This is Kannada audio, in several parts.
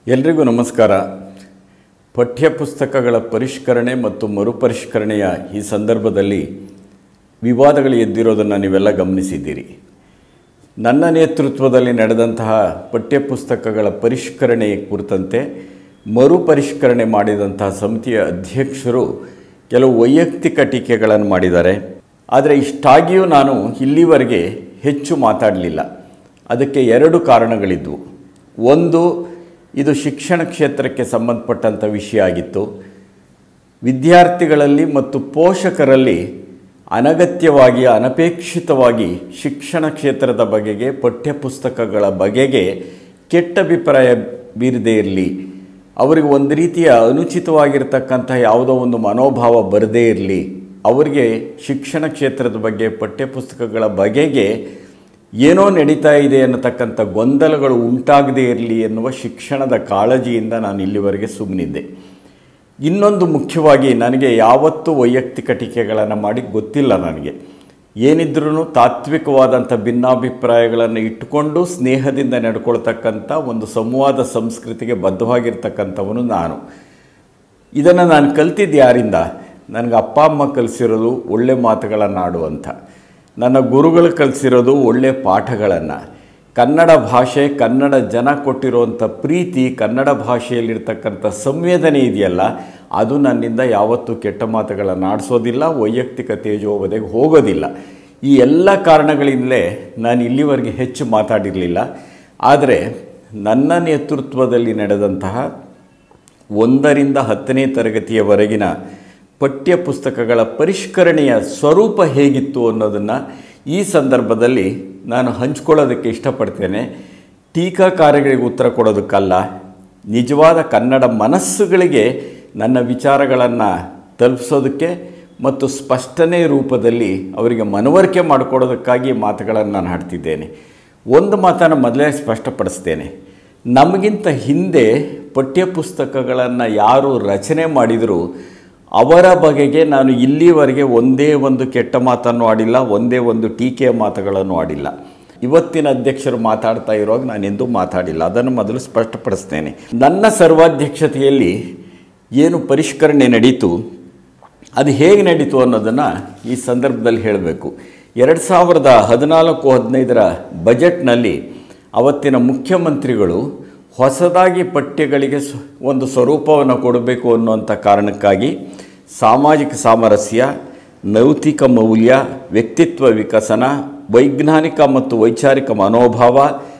ಎಲ್ರಿಗೂ ನಮಸ್ಕಾರ ಪಠ್ಯಪುಸ್ತಕಗಳ ಪರಿಷ್ಕರಣೆ ಮತ್ತು ಮರುಪರಿಷ್ಕರಣೆಯ ಈ ಸಂದರ್ಭದಲ್ಲಿ ವಿವಾದಗಳು ಎದ್ದಿರೋದನ್ನು ನೀವೆಲ್ಲ ಗಮನಿಸಿದ್ದೀರಿ ನನ್ನ ನೇತೃತ್ವದಲ್ಲಿ ನಡೆದಂತಹ ಪಠ್ಯಪುಸ್ತಕಗಳ ಪರಿಷ್ಕರಣೆ ಕುರಿತಂತೆ ಮರುಪರಿಷ್ಕರಣೆ ಮಾಡಿದಂತಹ ಸಮಿತಿಯ ಅಧ್ಯಕ್ಷರು ಕೆಲವು ವೈಯಕ್ತಿಕ ಟೀಕೆಗಳನ್ನು ಮಾಡಿದ್ದಾರೆ ಆದರೆ ಇಷ್ಟಾಗಿಯೂ ನಾನು ಇಲ್ಲಿವರೆಗೆ ಹೆಚ್ಚು ಮಾತಾಡಲಿಲ್ಲ ಅದಕ್ಕೆ ಎರಡು ಕಾರಣಗಳಿದ್ದವು ಒಂದು ಇದು ಶಿಕ್ಷಣ ಕ್ಷೇತ್ರಕ್ಕೆ ಸಂಬಂಧಪಟ್ಟಂಥ ವಿಷಯ ಆಗಿತ್ತು ವಿದ್ಯಾರ್ಥಿಗಳಲ್ಲಿ ಮತ್ತು ಪೋಷಕರಲ್ಲಿ ಅನಗತ್ಯವಾಗಿ ಅನಪೇಕ್ಷಿತವಾಗಿ ಶಿಕ್ಷಣ ಕ್ಷೇತ್ರದ ಬಗೆಗೆ ಪಠ್ಯಪುಸ್ತಕಗಳ ಬಗೆಗೆ ಕೆಟ್ಟ ಅಭಿಪ್ರಾಯ ಬೀರದೇ ಇರಲಿ ಅವರಿಗೆ ಒಂದು ರೀತಿಯ ಅನುಚಿತವಾಗಿರ್ತಕ್ಕಂಥ ಯಾವುದೋ ಒಂದು ಮನೋಭಾವ ಬರದೇ ಇರಲಿ ಅವರಿಗೆ ಶಿಕ್ಷಣ ಕ್ಷೇತ್ರದ ಬಗ್ಗೆ ಪಠ್ಯಪುಸ್ತಕಗಳ ಬಗೆಗೆ ಏನೋ ನಡೀತಾ ಇದೆ ಅನ್ನತಕ್ಕಂಥ ಗೊಂದಲಗಳು ಉಂಟಾಗದೇ ಇರಲಿ ಎನ್ನುವ ಶಿಕ್ಷಣದ ಕಾಳಜಿಯಿಂದ ನಾನು ಇಲ್ಲಿವರೆಗೆ ಸುಮ್ಮನಿದ್ದೆ ಇನ್ನೊಂದು ಮುಖ್ಯವಾಗಿ ನನಗೆ ಯಾವತ್ತೂ ವೈಯಕ್ತಿಕ ಟೀಕೆಗಳನ್ನು ಮಾಡಿ ಗೊತ್ತಿಲ್ಲ ನನಗೆ ಏನಿದ್ರೂ ತಾತ್ವಿಕವಾದಂಥ ಭಿನ್ನಾಭಿಪ್ರಾಯಗಳನ್ನು ಇಟ್ಟುಕೊಂಡು ಸ್ನೇಹದಿಂದ ನಡ್ಕೊಳ್ತಕ್ಕಂಥ ಒಂದು ಸಂವಾದ ಸಂಸ್ಕೃತಿಗೆ ಬದ್ಧವಾಗಿರ್ತಕ್ಕಂಥವನು ನಾನು ಇದನ್ನು ನಾನು ಕಲ್ತಿದ್ದು ಯಾರಿಂದ ನನಗೆ ಅಪ್ಪ ಅಮ್ಮ ಕಲಿಸಿರೋದು ಒಳ್ಳೆ ಮಾತುಗಳನ್ನಾಡು ಅಂತ ನನ್ನ ಗುರುಗಳು ಕಲಿಸಿರೋದು ಒಳ್ಳೆ ಪಾಠಗಳನ್ನು ಕನ್ನಡ ಭಾಷೆ ಕನ್ನಡ ಜನ ಕೊಟ್ಟಿರುವಂಥ ಪ್ರೀತಿ ಕನ್ನಡ ಭಾಷೆಯಲ್ಲಿರ್ತಕ್ಕಂಥ ಸಂವೇದನೆ ಇದೆಯಲ್ಲ ಅದು ನನ್ನಿಂದ ಯಾವತ್ತೂ ಕೆಟ್ಟ ಮಾತುಗಳನ್ನು ಆಡಿಸೋದಿಲ್ಲ ವೈಯಕ್ತಿಕ ತೇಜೋವಧೆಗೆ ಹೋಗೋದಿಲ್ಲ ಈ ಎಲ್ಲ ಕಾರಣಗಳಿಂದಲೇ ನಾನು ಇಲ್ಲಿವರೆಗೆ ಹೆಚ್ಚು ಮಾತಾಡಿರಲಿಲ್ಲ ಆದರೆ ನನ್ನ ನೇತೃತ್ವದಲ್ಲಿ ನಡೆದಂತಹ ಒಂದರಿಂದ ಹತ್ತನೇ ತರಗತಿಯವರೆಗಿನ ಪಠ್ಯಪುಸ್ತಕಗಳ ಪರಿಷ್ಕರಣೆಯ ಸ್ವರೂಪ ಹೇಗಿತ್ತು ಅನ್ನೋದನ್ನು ಈ ಸಂದರ್ಭದಲ್ಲಿ ನಾನು ಹಂಚ್ಕೊಳ್ಳೋದಕ್ಕೆ ಇಷ್ಟಪಡ್ತೇನೆ ಟೀಕಾಕಾರಗಳಿಗೆ ಉತ್ತರ ಕೊಡೋದಕ್ಕಲ್ಲ ನಿಜವಾದ ಕನ್ನಡ ಮನಸ್ಸುಗಳಿಗೆ ನನ್ನ ವಿಚಾರಗಳನ್ನು ತಲುಪಿಸೋದಕ್ಕೆ ಮತ್ತು ಸ್ಪಷ್ಟನೆ ರೂಪದಲ್ಲಿ ಅವರಿಗೆ ಮನವರಿಕೆ ಮಾಡಿಕೊಡೋದಕ್ಕಾಗಿ ಮಾತುಗಳನ್ನು ನಾನು ಹಾಡ್ತಿದ್ದೇನೆ ಒಂದು ಮಾತನ್ನು ಮೊದಲೇ ಸ್ಪಷ್ಟಪಡಿಸ್ತೇನೆ ನಮಗಿಂತ ಹಿಂದೆ ಪಠ್ಯಪುಸ್ತಕಗಳನ್ನು ಯಾರು ರಚನೆ ಮಾಡಿದರೂ ಅವರ ಬಗೆಗೆ ನಾನು ಇಲ್ಲಿವರೆಗೆ ಒಂದೇ ಒಂದು ಕೆಟ್ಟ ಮಾತನ್ನು ಆಡಿಲ್ಲ ಒಂದೇ ಒಂದು ಟೀಕೆಯ ಮಾತುಗಳನ್ನು ಆಡಿಲ್ಲ ಇವತ್ತಿನ ಅಧ್ಯಕ್ಷರು ಮಾತಾಡ್ತಾ ಇರುವಾಗ ನಾನು ಎಂದೂ ಮಾತಾಡಿಲ್ಲ ಅದನ್ನು ಮೊದಲು ಸ್ಪಷ್ಟಪಡಿಸ್ತೇನೆ ನನ್ನ ಸರ್ವಾಧ್ಯಕ್ಷತೆಯಲ್ಲಿ ಏನು ಪರಿಷ್ಕರಣೆ ನಡೀತು ಅದು ಹೇಗೆ ನಡೀತು ಅನ್ನೋದನ್ನು ಈ ಸಂದರ್ಭದಲ್ಲಿ ಹೇಳಬೇಕು ಎರಡು ಸಾವಿರದ ಹದಿನಾಲ್ಕು ಹದಿನೈದರ ಬಜೆಟ್ನಲ್ಲಿ ಅವತ್ತಿನ ಮುಖ್ಯಮಂತ್ರಿಗಳು ಹೊಸದಾಗಿ ಪಠ್ಯಗಳಿಗೆ ಸ್- ಒಂದು ಸ್ವರೂಪವನ್ನು ಕೊಡಬೇಕು ಅನ್ನುವಂಥ ಕಾರಣಕ್ಕಾಗಿ ಸಾಮಾಜಿಕ ಸಾಮರಸ್ಯ ನೈತಿಕ ಮೌಲ್ಯ ವ್ಯಕ್ತಿತ್ವ ವಿಕಸನ ವೈಜ್ಞಾನಿಕ ಮತ್ತು ವೈಚಾರಿಕ ಮನೋಭಾವ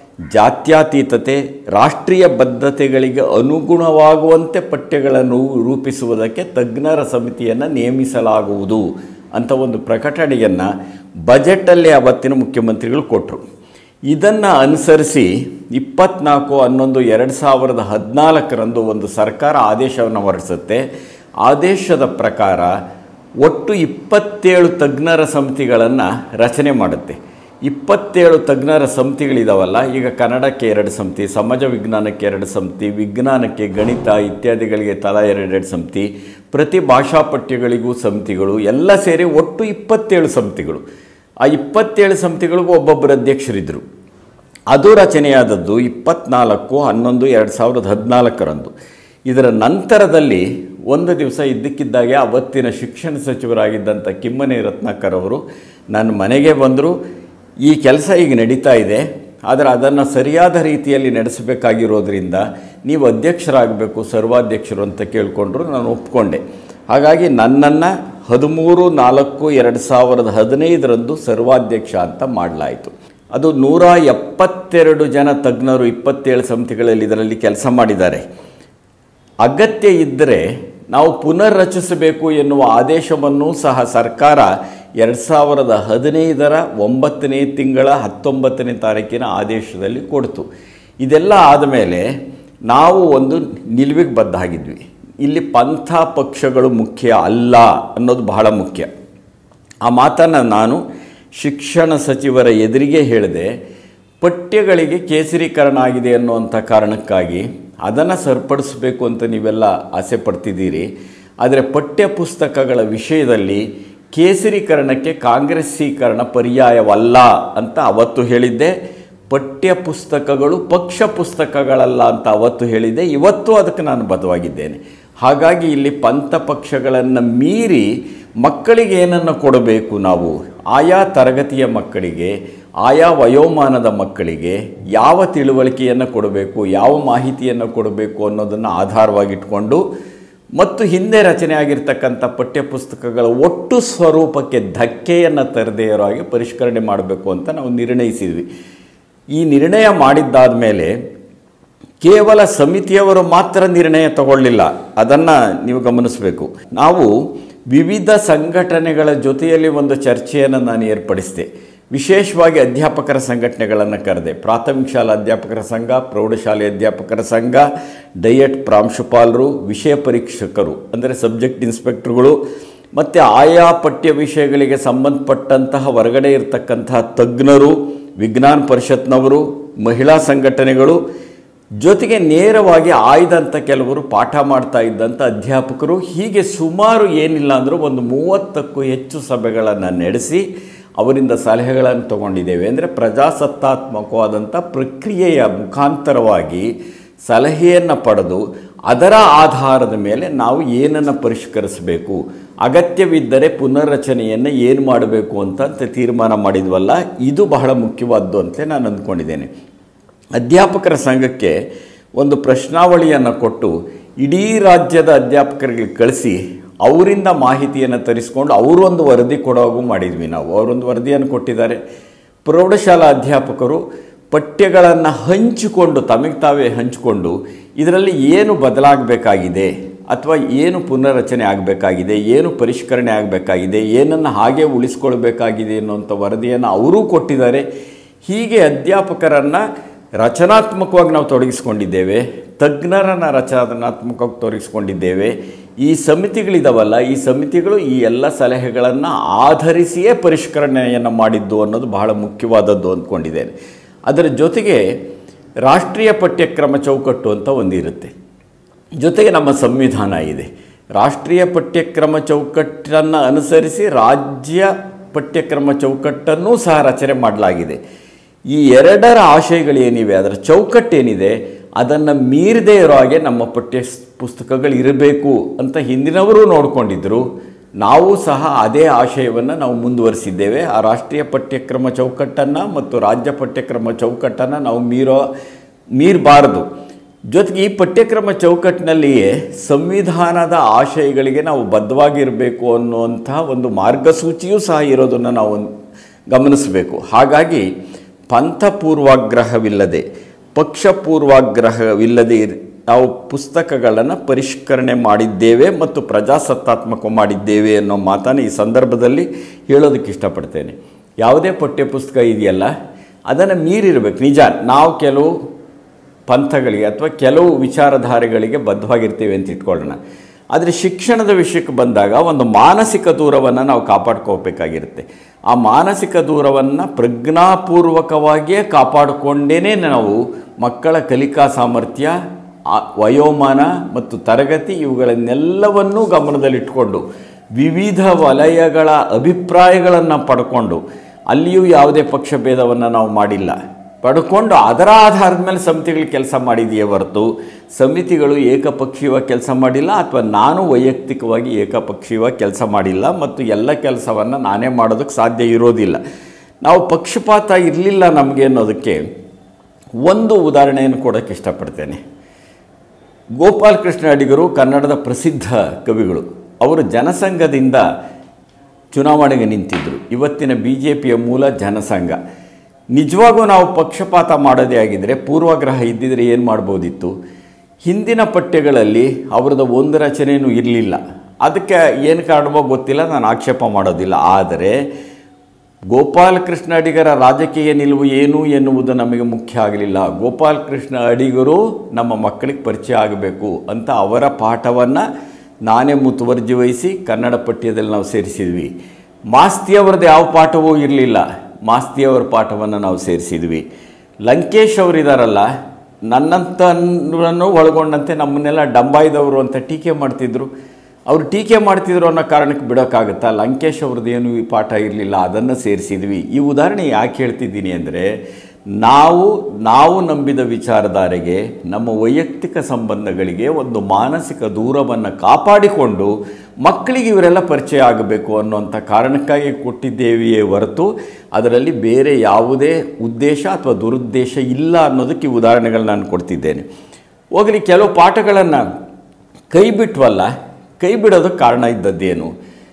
ಜಾತ್ಯತೀತತೆ ರಾಷ್ಟ್ರೀಯ ಬದ್ಧತೆಗಳಿಗೆ ಅನುಗುಣವಾಗುವಂತೆ ಪಠ್ಯಗಳನ್ನು ರೂಪಿಸುವುದಕ್ಕೆ ತಜ್ಞರ ಸಮಿತಿಯನ್ನು ನೇಮಿಸಲಾಗುವುದು ಅಂತ ಒಂದು ಪ್ರಕಟಣೆಯನ್ನು ಬಜೆಟಲ್ಲಿ ಅವತ್ತಿನ ಮುಖ್ಯಮಂತ್ರಿಗಳು ಕೊಟ್ಟರು ಇದನ್ನು ಅನುಸರಿಸಿ ಇಪ್ಪತ್ನಾಲ್ಕು ಹನ್ನೊಂದು ಎರಡು ಸಾವಿರದ ಹದಿನಾಲ್ಕರಂದು ಒಂದು ಸರ್ಕಾರ ಆದೇಶವನ್ನು ಹೊರಡಿಸುತ್ತೆ ಆದೇಶದ ಪ್ರಕಾರ ಒಟ್ಟು ಇಪ್ಪತ್ತೇಳು ತಜ್ಞರ ಸಮಿತಿಗಳನ್ನು ರಚನೆ ಮಾಡುತ್ತೆ ಇಪ್ಪತ್ತೇಳು ತಜ್ಞರ ಸಮಿತಿಗಳಿದಾವಲ್ಲ ಈಗ ಕನ್ನಡಕ್ಕೆ ಎರಡು ಸಮಿತಿ ಸಮಾಜ ವಿಜ್ಞಾನಕ್ಕೆ ಎರಡು ಸಮಿತಿ ವಿಜ್ಞಾನಕ್ಕೆ ಗಣಿತ ಇತ್ಯಾದಿಗಳಿಗೆ ತಲಾ ಎರಡೆರಡು ಸಮಿತಿ ಪ್ರತಿ ಭಾಷಾ ಪಠ್ಯಗಳಿಗೂ ಸಮಿತಿಗಳು ಎಲ್ಲ ಸೇರಿ ಒಟ್ಟು ಇಪ್ಪತ್ತೇಳು ಸಮಿತಿಗಳು ಆ ಇಪ್ಪತ್ತೇಳು ಸಮಿತಿಗಳಿಗೂ ಒಬ್ಬೊಬ್ಬರು ಅಧ್ಯಕ್ಷರಿದ್ದರು ಅದು ರಚನೆಯಾದದ್ದು ಇಪ್ಪತ್ನಾಲ್ಕು ಹನ್ನೊಂದು ಎರಡು ಸಾವಿರದ ಹದಿನಾಲ್ಕರಂದು ಇದರ ನಂತರದಲ್ಲಿ ಒಂದು ದಿವಸ ಇದ್ದಕ್ಕಿದ್ದಾಗೆ ಅವತ್ತಿನ ಶಿಕ್ಷಣ ಸಚಿವರಾಗಿದ್ದಂಥ ಕಿಮ್ಮನೆ ರತ್ನಾಕರ್ ಅವರು ನನ್ನ ಮನೆಗೆ ಬಂದರು ಈ ಕೆಲಸ ಈಗ ನಡೀತಾ ಇದೆ ಆದರೆ ಅದನ್ನು ಸರಿಯಾದ ರೀತಿಯಲ್ಲಿ ನಡೆಸಬೇಕಾಗಿರೋದ್ರಿಂದ ನೀವು ಅಧ್ಯಕ್ಷರಾಗಬೇಕು ಸರ್ವಾಧ್ಯಕ್ಷರು ಅಂತ ಕೇಳಿಕೊಂಡ್ರು ನಾನು ಒಪ್ಕೊಂಡೆ ಹಾಗಾಗಿ ನನ್ನನ್ನು ಹದಿಮೂರು ನಾಲ್ಕು ಎರಡು ಸಾವಿರದ ಹದಿನೈದರಂದು ಸರ್ವಾಧ್ಯಕ್ಷ ಅಂತ ಮಾಡಲಾಯಿತು ಅದು ನೂರ ಎಪ್ಪತ್ತೆರಡು ಜನ ತಜ್ಞರು ಇಪ್ಪತ್ತೇಳು ಸಮಿತಿಗಳಲ್ಲಿ ಇದರಲ್ಲಿ ಕೆಲಸ ಮಾಡಿದ್ದಾರೆ ಅಗತ್ಯ ಇದ್ದರೆ ನಾವು ಪುನರ್ರಚಿಸಬೇಕು ಎನ್ನುವ ಆದೇಶವನ್ನು ಸಹ ಸರ್ಕಾರ ಎರಡು ಸಾವಿರದ ಹದಿನೈದರ ಒಂಬತ್ತನೇ ತಿಂಗಳ ಹತ್ತೊಂಬತ್ತನೇ ತಾರೀಕಿನ ಆದೇಶದಲ್ಲಿ ಕೊಡ್ತು ಇದೆಲ್ಲ ಆದಮೇಲೆ ನಾವು ಒಂದು ನಿಲುವಿಗೆ ಬದ್ದಾಗಿದ್ವಿ ಇಲ್ಲಿ ಪಂಥ ಪಕ್ಷಗಳು ಮುಖ್ಯ ಅಲ್ಲ ಅನ್ನೋದು ಬಹಳ ಮುಖ್ಯ ಆ ಮಾತನ್ನು ನಾನು ಶಿಕ್ಷಣ ಸಚಿವರ ಎದುರಿಗೆ ಹೇಳಿದೆ ಪಠ್ಯಗಳಿಗೆ ಕೇಸರೀಕರಣ ಆಗಿದೆ ಅನ್ನುವಂಥ ಕಾರಣಕ್ಕಾಗಿ ಅದನ್ನು ಸರಿಪಡಿಸಬೇಕು ಅಂತ ನೀವೆಲ್ಲ ಆಸೆ ಪಡ್ತಿದ್ದೀರಿ ಆದರೆ ಪಠ್ಯ ಪುಸ್ತಕಗಳ ವಿಷಯದಲ್ಲಿ ಕೇಸರೀಕರಣಕ್ಕೆ ಕಾಂಗ್ರೆಸ್ಸೀಕರಣ ಪರ್ಯಾಯವಲ್ಲ ಅಂತ ಅವತ್ತು ಹೇಳಿದ್ದೆ ಪಠ್ಯ ಪುಸ್ತಕಗಳು ಪಕ್ಷ ಪುಸ್ತಕಗಳಲ್ಲ ಅಂತ ಅವತ್ತು ಹೇಳಿದೆ ಇವತ್ತು ಅದಕ್ಕೆ ನಾನು ಬದ್ಧವಾಗಿದ್ದೇನೆ ಹಾಗಾಗಿ ಇಲ್ಲಿ ಪಂಥ ಪಕ್ಷಗಳನ್ನು ಮೀರಿ ಮಕ್ಕಳಿಗೆ ಏನನ್ನು ಕೊಡಬೇಕು ನಾವು ಆಯಾ ತರಗತಿಯ ಮಕ್ಕಳಿಗೆ ಆಯಾ ವಯೋಮಾನದ ಮಕ್ಕಳಿಗೆ ಯಾವ ತಿಳುವಳಿಕೆಯನ್ನು ಕೊಡಬೇಕು ಯಾವ ಮಾಹಿತಿಯನ್ನು ಕೊಡಬೇಕು ಅನ್ನೋದನ್ನು ಆಧಾರವಾಗಿಟ್ಕೊಂಡು ಮತ್ತು ಹಿಂದೆ ರಚನೆ ಆಗಿರ್ತಕ್ಕಂಥ ಪಠ್ಯಪುಸ್ತಕಗಳ ಒಟ್ಟು ಸ್ವರೂಪಕ್ಕೆ ಧಕ್ಕೆಯನ್ನು ತರದೇ ಇರೋ ಹಾಗೆ ಪರಿಷ್ಕರಣೆ ಮಾಡಬೇಕು ಅಂತ ನಾವು ನಿರ್ಣಯಿಸಿದ್ವಿ ಈ ನಿರ್ಣಯ ಮಾಡಿದ್ದಾದ ಮೇಲೆ ಕೇವಲ ಸಮಿತಿಯವರು ಮಾತ್ರ ನಿರ್ಣಯ ತಗೊಳ್ಳಿಲ್ಲ ಅದನ್ನು ನೀವು ಗಮನಿಸಬೇಕು ನಾವು ವಿವಿಧ ಸಂಘಟನೆಗಳ ಜೊತೆಯಲ್ಲಿ ಒಂದು ಚರ್ಚೆಯನ್ನು ನಾನು ಏರ್ಪಡಿಸಿದೆ ವಿಶೇಷವಾಗಿ ಅಧ್ಯಾಪಕರ ಸಂಘಟನೆಗಳನ್ನು ಕರೆದೆ ಪ್ರಾಥಮಿಕ ಶಾಲಾ ಅಧ್ಯಾಪಕರ ಸಂಘ ಪ್ರೌಢಶಾಲೆ ಅಧ್ಯಾಪಕರ ಸಂಘ ಡಯಟ್ ಪ್ರಾಂಶುಪಾಲರು ವಿಷಯ ಪರೀಕ್ಷಕರು ಅಂದರೆ ಸಬ್ಜೆಕ್ಟ್ ಇನ್ಸ್ಪೆಕ್ಟರ್ಗಳು ಮತ್ತು ಆಯಾ ಪಠ್ಯ ವಿಷಯಗಳಿಗೆ ಸಂಬಂಧಪಟ್ಟಂತಹ ಹೊರಗಡೆ ಇರತಕ್ಕಂತಹ ತಜ್ಞರು ವಿಜ್ಞಾನ ಪರಿಷತ್ನವರು ಮಹಿಳಾ ಸಂಘಟನೆಗಳು ಜೊತೆಗೆ ನೇರವಾಗಿ ಆಯ್ದಂಥ ಕೆಲವರು ಪಾಠ ಮಾಡ್ತಾ ಇದ್ದಂಥ ಅಧ್ಯಾಪಕರು ಹೀಗೆ ಸುಮಾರು ಏನಿಲ್ಲ ಅಂದರೂ ಒಂದು ಮೂವತ್ತಕ್ಕೂ ಹೆಚ್ಚು ಸಭೆಗಳನ್ನು ನಡೆಸಿ ಅವರಿಂದ ಸಲಹೆಗಳನ್ನು ತಗೊಂಡಿದ್ದೇವೆ ಅಂದರೆ ಪ್ರಜಾಸತ್ತಾತ್ಮಕವಾದಂಥ ಪ್ರಕ್ರಿಯೆಯ ಮುಖಾಂತರವಾಗಿ ಸಲಹೆಯನ್ನು ಪಡೆದು ಅದರ ಆಧಾರದ ಮೇಲೆ ನಾವು ಏನನ್ನು ಪರಿಷ್ಕರಿಸಬೇಕು ಅಗತ್ಯವಿದ್ದರೆ ಪುನರ್ರಚನೆಯನ್ನು ಏನು ಮಾಡಬೇಕು ಅಂತ ತೀರ್ಮಾನ ಮಾಡಿದ್ವಲ್ಲ ಇದು ಬಹಳ ಮುಖ್ಯವಾದ್ದು ಅಂತ ನಾನು ಅಂದ್ಕೊಂಡಿದ್ದೇನೆ ಅಧ್ಯಾಪಕರ ಸಂಘಕ್ಕೆ ಒಂದು ಪ್ರಶ್ನಾವಳಿಯನ್ನು ಕೊಟ್ಟು ಇಡೀ ರಾಜ್ಯದ ಅಧ್ಯಾಪಕರಿಗೆ ಕಳಿಸಿ ಅವರಿಂದ ಮಾಹಿತಿಯನ್ನು ತರಿಸ್ಕೊಂಡು ಅವರೊಂದು ವರದಿ ಕೊಡೋಗೂ ಮಾಡಿದ್ವಿ ನಾವು ಅವರೊಂದು ವರದಿಯನ್ನು ಕೊಟ್ಟಿದ್ದಾರೆ ಪ್ರೌಢಶಾಲಾ ಅಧ್ಯಾಪಕರು ಪಠ್ಯಗಳನ್ನು ಹಂಚಿಕೊಂಡು ತಮಗೆ ತಾವೇ ಹಂಚಿಕೊಂಡು ಇದರಲ್ಲಿ ಏನು ಬದಲಾಗಬೇಕಾಗಿದೆ ಅಥವಾ ಏನು ಪುನರ್ರಚನೆ ಆಗಬೇಕಾಗಿದೆ ಏನು ಪರಿಷ್ಕರಣೆ ಆಗಬೇಕಾಗಿದೆ ಏನನ್ನು ಹಾಗೆ ಉಳಿಸ್ಕೊಳ್ಬೇಕಾಗಿದೆ ಅನ್ನುವಂಥ ವರದಿಯನ್ನು ಅವರೂ ಕೊಟ್ಟಿದ್ದಾರೆ ಹೀಗೆ ಅಧ್ಯಾಪಕರನ್ನು ರಚನಾತ್ಮಕವಾಗಿ ನಾವು ತೊಡಗಿಸ್ಕೊಂಡಿದ್ದೇವೆ ತಜ್ಞರನ್ನು ರಚನಾತ್ಮಕವಾಗಿ ತೊಡಗಿಸ್ಕೊಂಡಿದ್ದೇವೆ ಈ ಸಮಿತಿಗಳಿದಾವಲ್ಲ ಈ ಸಮಿತಿಗಳು ಈ ಎಲ್ಲ ಸಲಹೆಗಳನ್ನು ಆಧರಿಸಿಯೇ ಪರಿಷ್ಕರಣೆಯನ್ನು ಮಾಡಿದ್ದು ಅನ್ನೋದು ಬಹಳ ಮುಖ್ಯವಾದದ್ದು ಅಂದ್ಕೊಂಡಿದ್ದೇನೆ ಅದರ ಜೊತೆಗೆ ರಾಷ್ಟ್ರೀಯ ಪಠ್ಯಕ್ರಮ ಚೌಕಟ್ಟು ಅಂತ ಒಂದಿರುತ್ತೆ ಜೊತೆಗೆ ನಮ್ಮ ಸಂವಿಧಾನ ಇದೆ ರಾಷ್ಟ್ರೀಯ ಪಠ್ಯಕ್ರಮ ಚೌಕಟ್ಟನ್ನು ಅನುಸರಿಸಿ ರಾಜ್ಯ ಪಠ್ಯಕ್ರಮ ಚೌಕಟ್ಟನ್ನು ಸಹ ರಚನೆ ಮಾಡಲಾಗಿದೆ ಈ ಎರಡರ ಆಶಯಗಳೇನಿವೆ ಅದರ ಚೌಕಟ್ಟೇನಿದೆ ಅದನ್ನು ಮೀರದೇ ಇರೋ ಹಾಗೆ ನಮ್ಮ ಪಠ್ಯ ಪುಸ್ತಕಗಳು ಇರಬೇಕು ಅಂತ ಹಿಂದಿನವರು ನೋಡಿಕೊಂಡಿದ್ದರು ನಾವು ಸಹ ಅದೇ ಆಶಯವನ್ನು ನಾವು ಮುಂದುವರಿಸಿದ್ದೇವೆ ಆ ರಾಷ್ಟ್ರೀಯ ಪಠ್ಯಕ್ರಮ ಚೌಕಟ್ಟನ್ನು ಮತ್ತು ರಾಜ್ಯ ಪಠ್ಯಕ್ರಮ ಚೌಕಟ್ಟನ್ನು ನಾವು ಮೀರೋ ಮೀರಬಾರದು ಜೊತೆಗೆ ಈ ಪಠ್ಯಕ್ರಮ ಚೌಕಟ್ಟಿನಲ್ಲಿಯೇ ಸಂವಿಧಾನದ ಆಶಯಗಳಿಗೆ ನಾವು ಬದ್ಧವಾಗಿರಬೇಕು ಅನ್ನುವಂತಹ ಒಂದು ಮಾರ್ಗಸೂಚಿಯೂ ಸಹ ಇರೋದನ್ನು ನಾವು ಗಮನಿಸಬೇಕು ಹಾಗಾಗಿ ಪಂಥ ಪೂರ್ವಾಗ್ರಹವಿಲ್ಲದೆ ಪಕ್ಷ ಪೂರ್ವಾಗ್ರಹವಿಲ್ಲದೆ ಇರ್- ನಾವು ಪುಸ್ತಕಗಳನ್ನು ಪರಿಷ್ಕರಣೆ ಮಾಡಿದ್ದೇವೆ ಮತ್ತು ಪ್ರಜಾಸತ್ತಾತ್ಮಕ ಮಾಡಿದ್ದೇವೆ ಅನ್ನೋ ಮಾತನ್ನು ಈ ಸಂದರ್ಭದಲ್ಲಿ ಹೇಳೋದಕ್ಕೆ ಇಷ್ಟಪಡ್ತೇನೆ ಯಾವುದೇ ಪಠ್ಯಪುಸ್ತಕ ಇದೆಯಲ್ಲ ಅದನ್ನು ಮೀರಿರಬೇಕು ನಿಜ ನಾವು ಕೆಲವು ಪಂಥಗಳಿಗೆ ಅಥವಾ ಕೆಲವು ವಿಚಾರಧಾರೆಗಳಿಗೆ ಬದ್ಧವಾಗಿರ್ತೀವಿ ಅಂತ ಇಟ್ಕೊಳ್ಳೋಣ ಆದರೆ ಶಿಕ್ಷಣದ ವಿಷಯಕ್ಕೆ ಬಂದಾಗ ಒಂದು ಮಾನಸಿಕ ದೂರವನ್ನು ನಾವು ಕಾಪಾಡ್ಕೋಬೇಕಾಗಿರುತ್ತೆ ಆ ಮಾನಸಿಕ ದೂರವನ್ನು ಪ್ರಜ್ಞಾಪೂರ್ವಕವಾಗಿಯೇ ಕಾಪಾಡಿಕೊಂಡೇ ನಾವು ಮಕ್ಕಳ ಕಲಿಕಾ ಸಾಮರ್ಥ್ಯ ಆ ವಯೋಮಾನ ಮತ್ತು ತರಗತಿ ಇವುಗಳನ್ನೆಲ್ಲವನ್ನೂ ಗಮನದಲ್ಲಿಟ್ಕೊಂಡು ವಿವಿಧ ವಲಯಗಳ ಅಭಿಪ್ರಾಯಗಳನ್ನು ಪಡ್ಕೊಂಡು ಅಲ್ಲಿಯೂ ಯಾವುದೇ ಪಕ್ಷಭೇದವನ್ನು ನಾವು ಮಾಡಿಲ್ಲ ಪಡ್ಕೊಂಡು ಅದರ ಆಧಾರದ ಮೇಲೆ ಸಮಿತಿಗಳು ಕೆಲಸ ಮಾಡಿದೆಯೇ ಹೊರತು ಸಮಿತಿಗಳು ಏಕಪಕ್ಷೀಯವಾಗಿ ಕೆಲಸ ಮಾಡಿಲ್ಲ ಅಥವಾ ನಾನು ವೈಯಕ್ತಿಕವಾಗಿ ಏಕಪಕ್ಷೀಯವಾಗಿ ಕೆಲಸ ಮಾಡಿಲ್ಲ ಮತ್ತು ಎಲ್ಲ ಕೆಲಸವನ್ನು ನಾನೇ ಮಾಡೋದಕ್ಕೆ ಸಾಧ್ಯ ಇರೋದಿಲ್ಲ ನಾವು ಪಕ್ಷಪಾತ ಇರಲಿಲ್ಲ ನಮಗೆ ಅನ್ನೋದಕ್ಕೆ ಒಂದು ಉದಾಹರಣೆಯನ್ನು ಕೊಡೋಕ್ಕೆ ಇಷ್ಟಪಡ್ತೇನೆ ಗೋಪಾಲ್ ಕೃಷ್ಣ ಅಡಿಗರು ಕನ್ನಡದ ಪ್ರಸಿದ್ಧ ಕವಿಗಳು ಅವರು ಜನಸಂಘದಿಂದ ಚುನಾವಣೆಗೆ ನಿಂತಿದ್ದರು ಇವತ್ತಿನ ಬಿ ಜೆ ಪಿಯ ಮೂಲ ಜನಸಂಘ ನಿಜವಾಗೂ ನಾವು ಪಕ್ಷಪಾತ ಮಾಡೋದೇ ಆಗಿದ್ದರೆ ಪೂರ್ವಗ್ರಹ ಇದ್ದಿದ್ರೆ ಏನು ಮಾಡ್ಬೋದಿತ್ತು ಹಿಂದಿನ ಪಠ್ಯಗಳಲ್ಲಿ ಅವರದ್ದು ಒಂದು ರಚನೆಯೂ ಇರಲಿಲ್ಲ ಅದಕ್ಕೆ ಏನು ಕಾರಣವೋ ಗೊತ್ತಿಲ್ಲ ನಾನು ಆಕ್ಷೇಪ ಮಾಡೋದಿಲ್ಲ ಆದರೆ ಗೋಪಾಲಕೃಷ್ಣ ಅಡಿಗರ ರಾಜಕೀಯ ನಿಲುವು ಏನು ಎನ್ನುವುದು ನಮಗೆ ಮುಖ್ಯ ಆಗಲಿಲ್ಲ ಗೋಪಾಲಕೃಷ್ಣ ಅಡಿಗರು ನಮ್ಮ ಮಕ್ಕಳಿಗೆ ಪರಿಚಯ ಆಗಬೇಕು ಅಂತ ಅವರ ಪಾಠವನ್ನು ನಾನೇ ಮುತುವರ್ಜಿ ವಹಿಸಿ ಕನ್ನಡ ಪಠ್ಯದಲ್ಲಿ ನಾವು ಸೇರಿಸಿದ್ವಿ ಮಾಸ್ತಿಯವರದ್ದು ಯಾವ ಪಾಠವೂ ಇರಲಿಲ್ಲ ಮಾಸ್ತಿಯವರ ಪಾಠವನ್ನು ನಾವು ಸೇರಿಸಿದ್ವಿ ಲಂಕೇಶ್ ಅವರಿದಾರಲ್ಲ ನನ್ನಂತನ್ನು ಒಳಗೊಂಡಂತೆ ನಮ್ಮನ್ನೆಲ್ಲ ಡಂಬಾಯ್ದವರು ಅಂತ ಟೀಕೆ ಮಾಡ್ತಿದ್ರು ಅವರು ಟೀಕೆ ಮಾಡ್ತಿದ್ರು ಅನ್ನೋ ಕಾರಣಕ್ಕೆ ಬಿಡೋಕ್ಕಾಗುತ್ತಾ ಲಂಕೇಶ್ ಅವ್ರದ್ದು ಏನು ಈ ಪಾಠ ಇರಲಿಲ್ಲ ಅದನ್ನು ಸೇರಿಸಿದ್ವಿ ಈ ಉದಾಹರಣೆ ಯಾಕೆ ಹೇಳ್ತಿದ್ದೀನಿ ಅಂದರೆ ನಾವು ನಾವು ನಂಬಿದ ವಿಚಾರಧಾರೆಗೆ ನಮ್ಮ ವೈಯಕ್ತಿಕ ಸಂಬಂಧಗಳಿಗೆ ಒಂದು ಮಾನಸಿಕ ದೂರವನ್ನು ಕಾಪಾಡಿಕೊಂಡು ಮಕ್ಕಳಿಗೆ ಇವರೆಲ್ಲ ಪರಿಚಯ ಆಗಬೇಕು ಅನ್ನುವಂಥ ಕಾರಣಕ್ಕಾಗಿ ಕೊಟ್ಟಿದ್ದೇವೆಯೇ ಹೊರತು ಅದರಲ್ಲಿ ಬೇರೆ ಯಾವುದೇ ಉದ್ದೇಶ ಅಥವಾ ದುರುದ್ದೇಶ ಇಲ್ಲ ಅನ್ನೋದಕ್ಕೆ ಈ ಉದಾಹರಣೆಗಳು ನಾನು ಕೊಡ್ತಿದ್ದೇನೆ ಹೋಗಲಿ ಕೆಲವು ಪಾಠಗಳನ್ನು ಕೈ ಬಿಟ್ವಲ್ಲ ಕೈ ಬಿಡೋದಕ್ಕೆ ಕಾರಣ ಇದ್ದದ್ದೇನು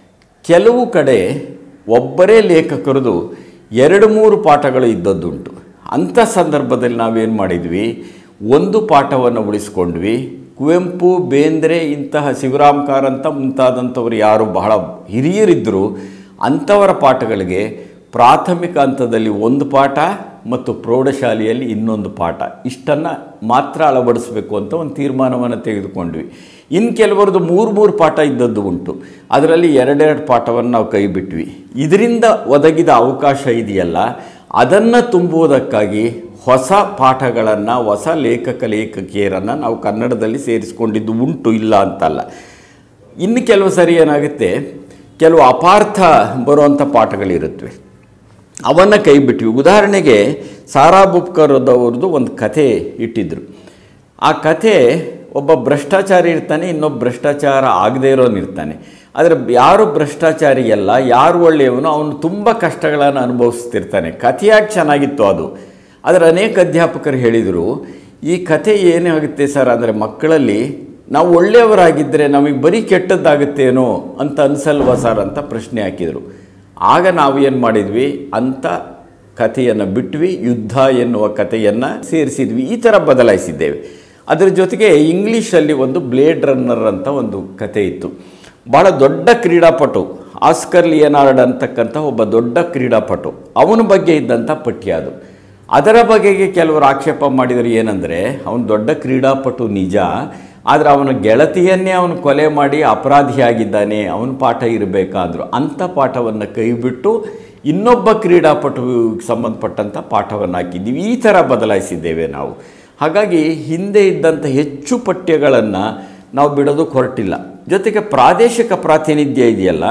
ಕೆಲವು ಕಡೆ ಒಬ್ಬರೇ ಲೇಖಕರದು ಎರಡು ಮೂರು ಪಾಠಗಳು ಇದ್ದದ್ದುಂಟು ಅಂಥ ಸಂದರ್ಭದಲ್ಲಿ ನಾವೇನು ಮಾಡಿದ್ವಿ ಒಂದು ಪಾಠವನ್ನು ಉಳಿಸ್ಕೊಂಡ್ವಿ ಕುವೆಂಪು ಬೇಂದ್ರೆ ಇಂತಹ ಶಿವರಾಮ್ ಕಾರಂತ ಮುಂತಾದಂಥವ್ರು ಯಾರು ಬಹಳ ಹಿರಿಯರಿದ್ದರು ಅಂಥವರ ಪಾಠಗಳಿಗೆ ಪ್ರಾಥಮಿಕ ಹಂತದಲ್ಲಿ ಒಂದು ಪಾಠ ಮತ್ತು ಪ್ರೌಢಶಾಲೆಯಲ್ಲಿ ಇನ್ನೊಂದು ಪಾಠ ಇಷ್ಟನ್ನು ಮಾತ್ರ ಅಳವಡಿಸಬೇಕು ಅಂತ ಒಂದು ತೀರ್ಮಾನವನ್ನು ತೆಗೆದುಕೊಂಡ್ವಿ ಇನ್ನು ಕೆಲವರದು ಮೂರು ಮೂರು ಪಾಠ ಇದ್ದದ್ದು ಉಂಟು ಅದರಲ್ಲಿ ಎರಡೆರಡು ಪಾಠವನ್ನು ನಾವು ಕೈ ಬಿಟ್ವಿ ಇದರಿಂದ ಒದಗಿದ ಅವಕಾಶ ಇದೆಯಲ್ಲ ಅದನ್ನು ತುಂಬುವುದಕ್ಕಾಗಿ ಹೊಸ ಪಾಠಗಳನ್ನು ಹೊಸ ಲೇಖಕ ಲೇಖಕಿಯರನ್ನು ನಾವು ಕನ್ನಡದಲ್ಲಿ ಸೇರಿಸಿಕೊಂಡಿದ್ದು ಉಂಟು ಇಲ್ಲ ಅಂತಲ್ಲ ಇನ್ನು ಕೆಲವು ಸರಿ ಏನಾಗುತ್ತೆ ಕೆಲವು ಅಪಾರ್ಥ ಬರುವಂಥ ಪಾಠಗಳಿರುತ್ತವೆ ಅವನ್ನು ಕೈ ಬಿಟ್ವಿ ಉದಾಹರಣೆಗೆ ಸಾರಾ ಬುಪ್ಕರ್ದವ್ರದ್ದು ಒಂದು ಕಥೆ ಇಟ್ಟಿದ್ದರು ಆ ಕಥೆ ಒಬ್ಬ ಭ್ರಷ್ಟಾಚಾರಿ ಇರ್ತಾನೆ ಇನ್ನೊಬ್ಬ ಭ್ರಷ್ಟಾಚಾರ ಆಗದೇ ಇರೋನು ಇರ್ತಾನೆ ಆದರೆ ಯಾರು ಭ್ರಷ್ಟಾಚಾರಿ ಅಲ್ಲ ಯಾರು ಒಳ್ಳೆಯವನು ಅವನು ತುಂಬ ಕಷ್ಟಗಳನ್ನು ಅನುಭವಿಸ್ತಿರ್ತಾನೆ ಕಥೆಯಾಗಿ ಚೆನ್ನಾಗಿತ್ತು ಅದು ಆದರೆ ಅನೇಕ ಅಧ್ಯಾಪಕರು ಹೇಳಿದರು ಈ ಕಥೆ ಏನಾಗುತ್ತೆ ಸರ್ ಅಂದರೆ ಮಕ್ಕಳಲ್ಲಿ ನಾವು ಒಳ್ಳೆಯವರಾಗಿದ್ದರೆ ನಮಗೆ ಬರೀ ಕೆಟ್ಟದ್ದಾಗುತ್ತೇನೋ ಅಂತ ಅನಿಸಲ್ವಾ ಸರ್ ಅಂತ ಪ್ರಶ್ನೆ ಹಾಕಿದರು ಆಗ ನಾವು ಏನು ಮಾಡಿದ್ವಿ ಅಂಥ ಕಥೆಯನ್ನು ಬಿಟ್ವಿ ಯುದ್ಧ ಎನ್ನುವ ಕಥೆಯನ್ನು ಸೇರಿಸಿದ್ವಿ ಈ ಥರ ಬದಲಾಯಿಸಿದ್ದೇವೆ ಅದರ ಜೊತೆಗೆ ಇಂಗ್ಲೀಷಲ್ಲಿ ಒಂದು ಬ್ಲೇಡ್ ರನ್ನರ್ ಅಂತ ಒಂದು ಕತೆ ಇತ್ತು ಭಾಳ ದೊಡ್ಡ ಕ್ರೀಡಾಪಟು ಆಸ್ಕರ್ ಲಿಯನಾರ್ಡ್ ಅಂತಕ್ಕಂಥ ಒಬ್ಬ ದೊಡ್ಡ ಕ್ರೀಡಾಪಟು ಅವನ ಬಗ್ಗೆ ಇದ್ದಂಥ ಪಠ್ಯ ಅದು ಅದರ ಬಗೆಗೆ ಕೆಲವರು ಆಕ್ಷೇಪ ಮಾಡಿದರು ಏನಂದರೆ ಅವನು ದೊಡ್ಡ ಕ್ರೀಡಾಪಟು ನಿಜ ಆದರೆ ಅವನ ಗೆಳತಿಯನ್ನೇ ಅವನು ಕೊಲೆ ಮಾಡಿ ಅಪರಾಧಿಯಾಗಿದ್ದಾನೆ ಅವನ ಪಾಠ ಇರಬೇಕಾದ್ರು ಅಂಥ ಪಾಠವನ್ನು ಕೈಬಿಟ್ಟು ಇನ್ನೊಬ್ಬ ಕ್ರೀಡಾಪಟುವಿಗೆ ಸಂಬಂಧಪಟ್ಟಂಥ ಪಾಠವನ್ನು ಹಾಕಿದ್ದೀವಿ ಈ ಥರ ಬದಲಾಯಿಸಿದ್ದೇವೆ ನಾವು ಹಾಗಾಗಿ ಹಿಂದೆ ಇದ್ದಂಥ ಹೆಚ್ಚು ಪಠ್ಯಗಳನ್ನು ನಾವು ಬಿಡೋದಕ್ಕೆ ಹೊರಟಿಲ್ಲ ಜೊತೆಗೆ ಪ್ರಾದೇಶಿಕ ಪ್ರಾತಿನಿಧ್ಯ ಇದೆಯಲ್ಲ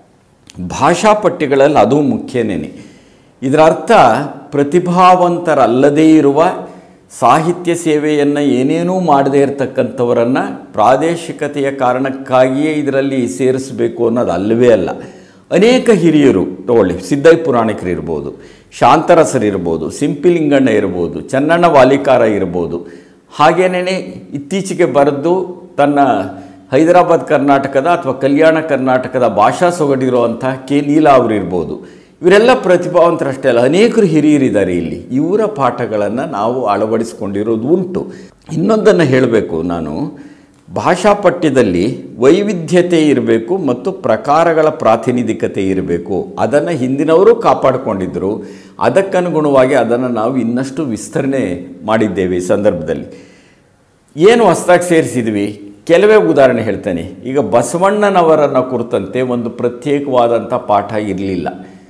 ಭಾಷಾ ಪಠ್ಯಗಳಲ್ಲಿ ಅದು ಮುಖ್ಯನೇನೆ ಇದರ ಅರ್ಥ ಪ್ರತಿಭಾವಂತರಲ್ಲದೇ ಇರುವ ಸಾಹಿತ್ಯ ಸೇವೆಯನ್ನು ಏನೇನೂ ಮಾಡದೇ ಇರತಕ್ಕಂಥವರನ್ನು ಪ್ರಾದೇಶಿಕತೆಯ ಕಾರಣಕ್ಕಾಗಿಯೇ ಇದರಲ್ಲಿ ಸೇರಿಸಬೇಕು ಅನ್ನೋದು ಅಲ್ಲವೇ ಅಲ್ಲ ಅನೇಕ ಹಿರಿಯರು ತಗೊಳ್ಳಿ ಸಿದ್ದಯ್ಯ ಪುರಾಣಿಕರು ಇರ್ಬೋದು ಶಾಂತರಸರಿರ್ಬೋದು ಸಿಂಪಿಲಿಂಗಣ್ಣ ಇರ್ಬೋದು ಚನ್ನಣ್ಣ ವಾಲಿಕಾರ ಇರ್ಬೋದು ಹಾಗೇನೇ ಇತ್ತೀಚೆಗೆ ಬರೆದು ತನ್ನ ಹೈದರಾಬಾದ್ ಕರ್ನಾಟಕದ ಅಥವಾ ಕಲ್ಯಾಣ ಕರ್ನಾಟಕದ ಭಾಷಾ ಸೊಗಡಿರುವಂಥ ಕೆ ನೀಲಾ ಅವರು ಇರ್ಬೋದು ಇವರೆಲ್ಲ ಪ್ರತಿಭಾವಂತರಷ್ಟೇ ಅಲ್ಲ ಅನೇಕರು ಹಿರಿಯರಿದ್ದಾರೆ ಇಲ್ಲಿ ಇವರ ಪಾಠಗಳನ್ನು ನಾವು ಅಳವಡಿಸಿಕೊಂಡಿರೋದು ಉಂಟು ಇನ್ನೊಂದನ್ನು ಹೇಳಬೇಕು ನಾನು ಭಾಷಾ ಪಠ್ಯದಲ್ಲಿ ವೈವಿಧ್ಯತೆ ಇರಬೇಕು ಮತ್ತು ಪ್ರಕಾರಗಳ ಪ್ರಾತಿನಿಧಿಕತೆ ಇರಬೇಕು ಅದನ್ನು ಹಿಂದಿನವರು ಕಾಪಾಡಿಕೊಂಡಿದ್ದರು ಅದಕ್ಕನುಗುಣವಾಗಿ ಅದನ್ನು ನಾವು ಇನ್ನಷ್ಟು ವಿಸ್ತರಣೆ ಮಾಡಿದ್ದೇವೆ ಈ ಸಂದರ್ಭದಲ್ಲಿ ಏನು ಹೊಸದಾಗಿ ಸೇರಿಸಿದ್ವಿ ಕೆಲವೇ ಉದಾಹರಣೆ ಹೇಳ್ತೇನೆ ಈಗ ಬಸವಣ್ಣನವರನ್ನು ಕುರಿತಂತೆ ಒಂದು ಪ್ರತ್ಯೇಕವಾದಂಥ ಪಾಠ ಇರಲಿಲ್ಲ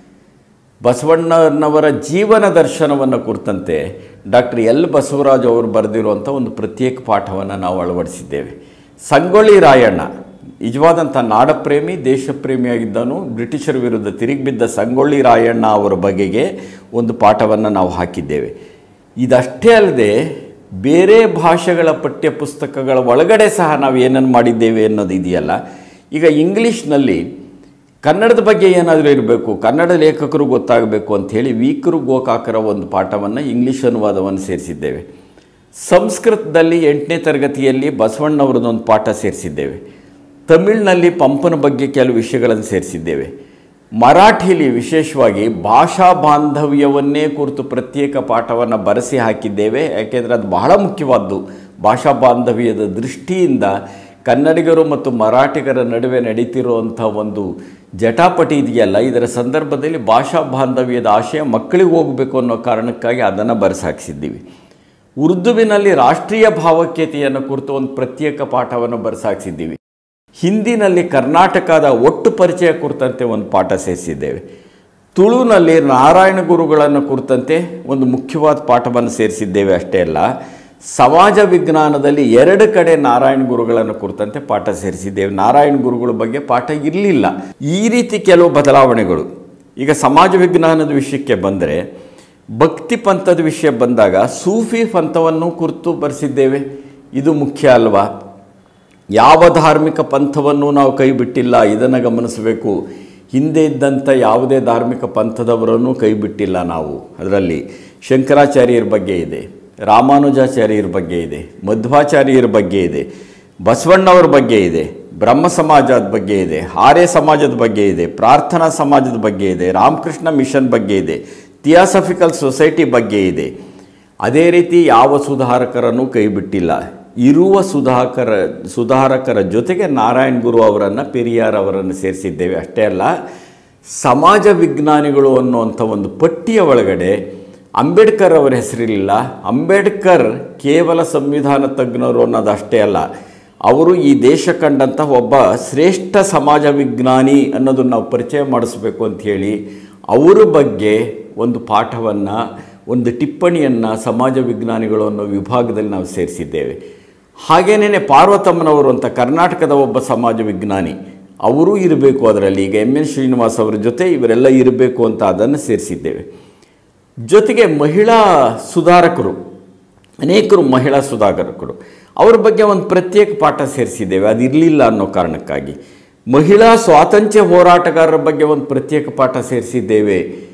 ಬಸವಣ್ಣನವರ ಜೀವನ ದರ್ಶನವನ್ನು ಕುರಿತಂತೆ ಡಾಕ್ಟರ್ ಎಲ್ ಬಸವರಾಜ್ ಅವರು ಬರೆದಿರುವಂಥ ಒಂದು ಪ್ರತ್ಯೇಕ ಪಾಠವನ್ನು ನಾವು ಅಳವಡಿಸಿದ್ದೇವೆ ಸಂಗೊಳ್ಳಿ ರಾಯಣ್ಣ ನಿಜವಾದಂಥ ನಾಡಪ್ರೇಮಿ ದೇಶಪ್ರೇಮಿಯಾಗಿದ್ದನು ಬ್ರಿಟಿಷರ ವಿರುದ್ಧ ತಿರುಗಿಬಿದ್ದ ಸಂಗೊಳ್ಳಿ ರಾಯಣ್ಣ ಅವರ ಬಗೆಗೆ ಒಂದು ಪಾಠವನ್ನು ನಾವು ಹಾಕಿದ್ದೇವೆ ಇದಷ್ಟೇ ಅಲ್ಲದೆ ಬೇರೆ ಭಾಷೆಗಳ ಪಠ್ಯ ಪುಸ್ತಕಗಳ ಒಳಗಡೆ ಸಹ ನಾವು ಏನನ್ನು ಮಾಡಿದ್ದೇವೆ ಅನ್ನೋದು ಇದೆಯಲ್ಲ ಈಗ ಇಂಗ್ಲೀಷ್ನಲ್ಲಿ ಕನ್ನಡದ ಬಗ್ಗೆ ಏನಾದರೂ ಇರಬೇಕು ಕನ್ನಡ ಲೇಖಕರು ಗೊತ್ತಾಗಬೇಕು ಅಂಥೇಳಿ ವೀಕರು ಗೋಕಾಕರ ಒಂದು ಪಾಠವನ್ನು ಇಂಗ್ಲೀಷ್ ಅನುವಾದವನ್ನು ಸೇರಿಸಿದ್ದೇವೆ ಸಂಸ್ಕೃತದಲ್ಲಿ ಎಂಟನೇ ತರಗತಿಯಲ್ಲಿ ಬಸವಣ್ಣವ್ರದ್ದೊಂದು ಪಾಠ ಸೇರಿಸಿದ್ದೇವೆ ತಮಿಳಿನಲ್ಲಿ ಪಂಪನ ಬಗ್ಗೆ ಕೆಲವು ವಿಷಯಗಳನ್ನು ಸೇರಿಸಿದ್ದೇವೆ ಮರಾಠಿಲಿ ವಿಶೇಷವಾಗಿ ಭಾಷಾ ಬಾಂಧವ್ಯವನ್ನೇ ಕುರಿತು ಪ್ರತ್ಯೇಕ ಪಾಠವನ್ನು ಬರೆಸಿ ಹಾಕಿದ್ದೇವೆ ಯಾಕೆಂದರೆ ಅದು ಬಹಳ ಮುಖ್ಯವಾದ್ದು ಭಾಷಾ ಬಾಂಧವ್ಯದ ದೃಷ್ಟಿಯಿಂದ ಕನ್ನಡಿಗರು ಮತ್ತು ಮರಾಠಿಗರ ನಡುವೆ ನಡೀತಿರುವಂಥ ಒಂದು ಜಟಾಪಟಿ ಇದೆಯಲ್ಲ ಇದರ ಸಂದರ್ಭದಲ್ಲಿ ಭಾಷಾ ಬಾಂಧವ್ಯದ ಆಶಯ ಮಕ್ಕಳಿಗೆ ಹೋಗಬೇಕು ಅನ್ನೋ ಕಾರಣಕ್ಕಾಗಿ ಅದನ್ನು ಬರೆಸಾಕಿಸಿದ್ದೀವಿ ಉರ್ದುವಿನಲ್ಲಿ ರಾಷ್ಟ್ರೀಯ ಭಾವೈಕ್ಯತೆಯನ್ನು ಕುರಿತು ಒಂದು ಪ್ರತ್ಯೇಕ ಪಾಠವನ್ನು ಬರೆಸಾಕಿಸಿದ್ದೀವಿ ಹಿಂದಿನಲ್ಲಿ ಕರ್ನಾಟಕದ ಒಟ್ಟು ಪರಿಚಯ ಕುರಿತಂತೆ ಒಂದು ಪಾಠ ಸೇರಿಸಿದ್ದೇವೆ ತುಳುನಲ್ಲಿ ನಾರಾಯಣ ಗುರುಗಳನ್ನು ಕುರಿತಂತೆ ಒಂದು ಮುಖ್ಯವಾದ ಪಾಠವನ್ನು ಸೇರಿಸಿದ್ದೇವೆ ಅಷ್ಟೇ ಅಲ್ಲ ಸಮಾಜ ವಿಜ್ಞಾನದಲ್ಲಿ ಎರಡು ಕಡೆ ನಾರಾಯಣ ಗುರುಗಳನ್ನು ಕುರಿತಂತೆ ಪಾಠ ಸೇರಿಸಿದ್ದೇವೆ ನಾರಾಯಣ ಗುರುಗಳ ಬಗ್ಗೆ ಪಾಠ ಇರಲಿಲ್ಲ ಈ ರೀತಿ ಕೆಲವು ಬದಲಾವಣೆಗಳು ಈಗ ಸಮಾಜ ವಿಜ್ಞಾನದ ವಿಷಯಕ್ಕೆ ಬಂದರೆ ಭಕ್ತಿ ಪಂಥದ ವಿಷಯ ಬಂದಾಗ ಸೂಫಿ ಪಂಥವನ್ನು ಕುರಿತು ಬರೆಸಿದ್ದೇವೆ ಇದು ಮುಖ್ಯ ಅಲ್ವಾ ಯಾವ ಧಾರ್ಮಿಕ ಪಂಥವನ್ನು ನಾವು ಕೈ ಬಿಟ್ಟಿಲ್ಲ ಇದನ್ನು ಗಮನಿಸಬೇಕು ಹಿಂದೆ ಇದ್ದಂಥ ಯಾವುದೇ ಧಾರ್ಮಿಕ ಪಂಥದವರನ್ನು ಕೈ ಬಿಟ್ಟಿಲ್ಲ ನಾವು ಅದರಲ್ಲಿ ಶಂಕರಾಚಾರ್ಯರ ಬಗ್ಗೆ ಇದೆ ರಾಮಾನುಜಾಚಾರ್ಯರ ಬಗ್ಗೆ ಇದೆ ಮಧ್ವಾಚಾರ್ಯರ ಬಗ್ಗೆ ಇದೆ ಬಸವಣ್ಣವ್ರ ಬಗ್ಗೆ ಇದೆ ಬ್ರಹ್ಮ ಸಮಾಜದ ಬಗ್ಗೆ ಇದೆ ಆರ್ಯ ಸಮಾಜದ ಬಗ್ಗೆ ಇದೆ ಪ್ರಾರ್ಥನಾ ಸಮಾಜದ ಬಗ್ಗೆ ಇದೆ ರಾಮಕೃಷ್ಣ ಮಿಷನ್ ಬಗ್ಗೆ ಇದೆ ಥಿಯಾಸಫಿಕಲ್ ಸೊಸೈಟಿ ಬಗ್ಗೆ ಇದೆ ಅದೇ ರೀತಿ ಯಾವ ಸುಧಾರಕರನ್ನು ಕೈ ಬಿಟ್ಟಿಲ್ಲ ಇರುವ ಸುಧಾಕರ ಸುಧಾರಕರ ಜೊತೆಗೆ ನಾರಾಯಣ್ ಗುರು ಅವರನ್ನು ಪೆರಿಯಾರ್ ಅವರನ್ನು ಸೇರಿಸಿದ್ದೇವೆ ಅಷ್ಟೇ ಅಲ್ಲ ಸಮಾಜ ವಿಜ್ಞಾನಿಗಳು ಅನ್ನುವಂಥ ಒಂದು ಪಟ್ಟಿಯ ಒಳಗಡೆ ಅಂಬೇಡ್ಕರ್ ಅವರ ಹೆಸರಿರಲಿಲ್ಲ ಅಂಬೇಡ್ಕರ್ ಕೇವಲ ಸಂವಿಧಾನ ತಜ್ಞರು ಅನ್ನೋದು ಅಷ್ಟೇ ಅಲ್ಲ ಅವರು ಈ ದೇಶ ಕಂಡಂಥ ಒಬ್ಬ ಶ್ರೇಷ್ಠ ಸಮಾಜ ವಿಜ್ಞಾನಿ ಅನ್ನೋದನ್ನು ನಾವು ಪರಿಚಯ ಮಾಡಿಸ್ಬೇಕು ಅಂಥೇಳಿ ಅವರ ಬಗ್ಗೆ ಒಂದು ಪಾಠವನ್ನು ಒಂದು ಟಿಪ್ಪಣಿಯನ್ನು ಸಮಾಜ ವಿಜ್ಞಾನಿಗಳು ಅನ್ನೋ ವಿಭಾಗದಲ್ಲಿ ನಾವು ಸೇರಿಸಿದ್ದೇವೆ ಹಾಗೇನೇ ಪಾರ್ವತಮ್ಮನವರು ಅಂತ ಕರ್ನಾಟಕದ ಒಬ್ಬ ಸಮಾಜ ವಿಜ್ಞಾನಿ ಅವರೂ ಇರಬೇಕು ಅದರಲ್ಲಿ ಈಗ ಎಮ್ ಎನ್ ಶ್ರೀನಿವಾಸ್ ಅವರ ಜೊತೆ ಇವರೆಲ್ಲ ಇರಬೇಕು ಅಂತ ಅದನ್ನು ಸೇರಿಸಿದ್ದೇವೆ ಜೊತೆಗೆ ಮಹಿಳಾ ಸುಧಾರಕರು ಅನೇಕರು ಮಹಿಳಾ ಸುಧಾರಕರು ಅವ್ರ ಬಗ್ಗೆ ಒಂದು ಪ್ರತ್ಯೇಕ ಪಾಠ ಸೇರಿಸಿದ್ದೇವೆ ಅದು ಇರಲಿಲ್ಲ ಅನ್ನೋ ಕಾರಣಕ್ಕಾಗಿ ಮಹಿಳಾ ಸ್ವಾತಂತ್ರ್ಯ ಹೋರಾಟಗಾರರ ಬಗ್ಗೆ ಒಂದು ಪ್ರತ್ಯೇಕ ಪಾಠ ಸೇರಿಸಿದ್ದೇವೆ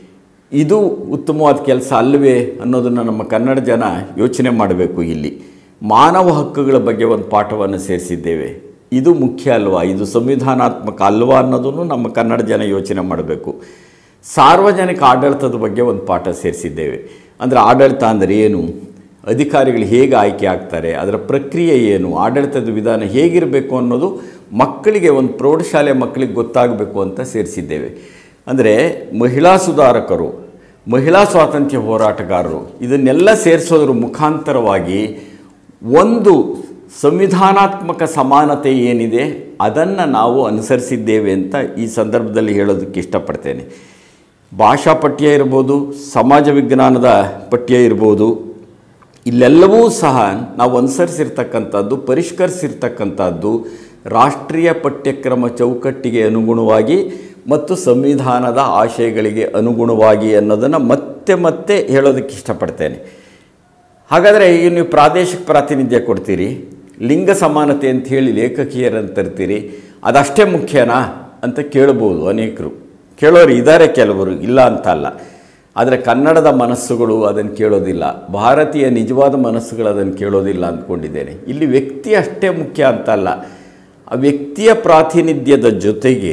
ಇದು ಉತ್ತಮವಾದ ಕೆಲಸ ಅಲ್ಲವೇ ಅನ್ನೋದನ್ನು ನಮ್ಮ ಕನ್ನಡ ಜನ ಯೋಚನೆ ಮಾಡಬೇಕು ಇಲ್ಲಿ ಮಾನವ ಹಕ್ಕುಗಳ ಬಗ್ಗೆ ಒಂದು ಪಾಠವನ್ನು ಸೇರಿಸಿದ್ದೇವೆ ಇದು ಮುಖ್ಯ ಅಲ್ವಾ ಇದು ಸಂವಿಧಾನಾತ್ಮಕ ಅಲ್ವಾ ಅನ್ನೋದನ್ನು ನಮ್ಮ ಕನ್ನಡ ಜನ ಯೋಚನೆ ಮಾಡಬೇಕು ಸಾರ್ವಜನಿಕ ಆಡಳಿತದ ಬಗ್ಗೆ ಒಂದು ಪಾಠ ಸೇರಿಸಿದ್ದೇವೆ ಅಂದರೆ ಆಡಳಿತ ಅಂದರೆ ಏನು ಅಧಿಕಾರಿಗಳು ಹೇಗೆ ಆಯ್ಕೆ ಆಗ್ತಾರೆ ಅದರ ಪ್ರಕ್ರಿಯೆ ಏನು ಆಡಳಿತದ ವಿಧಾನ ಹೇಗಿರಬೇಕು ಅನ್ನೋದು ಮಕ್ಕಳಿಗೆ ಒಂದು ಪ್ರೌಢಶಾಲೆ ಮಕ್ಕಳಿಗೆ ಗೊತ್ತಾಗಬೇಕು ಅಂತ ಸೇರಿಸಿದ್ದೇವೆ ಅಂದರೆ ಮಹಿಳಾ ಸುಧಾರಕರು ಮಹಿಳಾ ಸ್ವಾತಂತ್ರ್ಯ ಹೋರಾಟಗಾರರು ಇದನ್ನೆಲ್ಲ ಸೇರಿಸೋದ್ರ ಮುಖಾಂತರವಾಗಿ ಒಂದು ಸಂವಿಧಾನಾತ್ಮಕ ಸಮಾನತೆ ಏನಿದೆ ಅದನ್ನು ನಾವು ಅನುಸರಿಸಿದ್ದೇವೆ ಅಂತ ಈ ಸಂದರ್ಭದಲ್ಲಿ ಹೇಳೋದಕ್ಕೆ ಇಷ್ಟಪಡ್ತೇನೆ ಭಾಷಾ ಪಠ್ಯ ಇರ್ಬೋದು ಸಮಾಜ ವಿಜ್ಞಾನದ ಪಠ್ಯ ಇರ್ಬೋದು ಇಲ್ಲೆಲ್ಲವೂ ಸಹ ನಾವು ಅನುಸರಿಸಿರ್ತಕ್ಕಂಥದ್ದು ಪರಿಷ್ಕರಿಸಿರ್ತಕ್ಕಂಥದ್ದು ರಾಷ್ಟ್ರೀಯ ಪಠ್ಯಕ್ರಮ ಚೌಕಟ್ಟಿಗೆ ಅನುಗುಣವಾಗಿ ಮತ್ತು ಸಂವಿಧಾನದ ಆಶಯಗಳಿಗೆ ಅನುಗುಣವಾಗಿ ಅನ್ನೋದನ್ನು ಮತ್ತೆ ಮತ್ತೆ ಹೇಳೋದಕ್ಕೆ ಇಷ್ಟಪಡ್ತೇನೆ ಹಾಗಾದರೆ ಈಗ ನೀವು ಪ್ರಾದೇಶಿಕ ಪ್ರಾತಿನಿಧ್ಯ ಕೊಡ್ತೀರಿ ಲಿಂಗ ಸಮಾನತೆ ಅಂತ ಹೇಳಿ ಲೇಖಕಿಯರನ್ನು ತರ್ತೀರಿ ಅದಷ್ಟೇ ಮುಖ್ಯನಾ ಅಂತ ಕೇಳ್ಬೋದು ಅನೇಕರು ಕೇಳೋರು ಇದ್ದಾರೆ ಕೆಲವರು ಇಲ್ಲ ಅಂತ ಅಲ್ಲ ಆದರೆ ಕನ್ನಡದ ಮನಸ್ಸುಗಳು ಅದನ್ನು ಕೇಳೋದಿಲ್ಲ ಭಾರತೀಯ ನಿಜವಾದ ಮನಸ್ಸುಗಳು ಅದನ್ನು ಕೇಳೋದಿಲ್ಲ ಅಂದ್ಕೊಂಡಿದ್ದೇನೆ ಇಲ್ಲಿ ವ್ಯಕ್ತಿ ಅಷ್ಟೇ ಮುಖ್ಯ ಅಂತಲ್ಲ ಆ ವ್ಯಕ್ತಿಯ ಪ್ರಾತಿನಿಧ್ಯದ ಜೊತೆಗೆ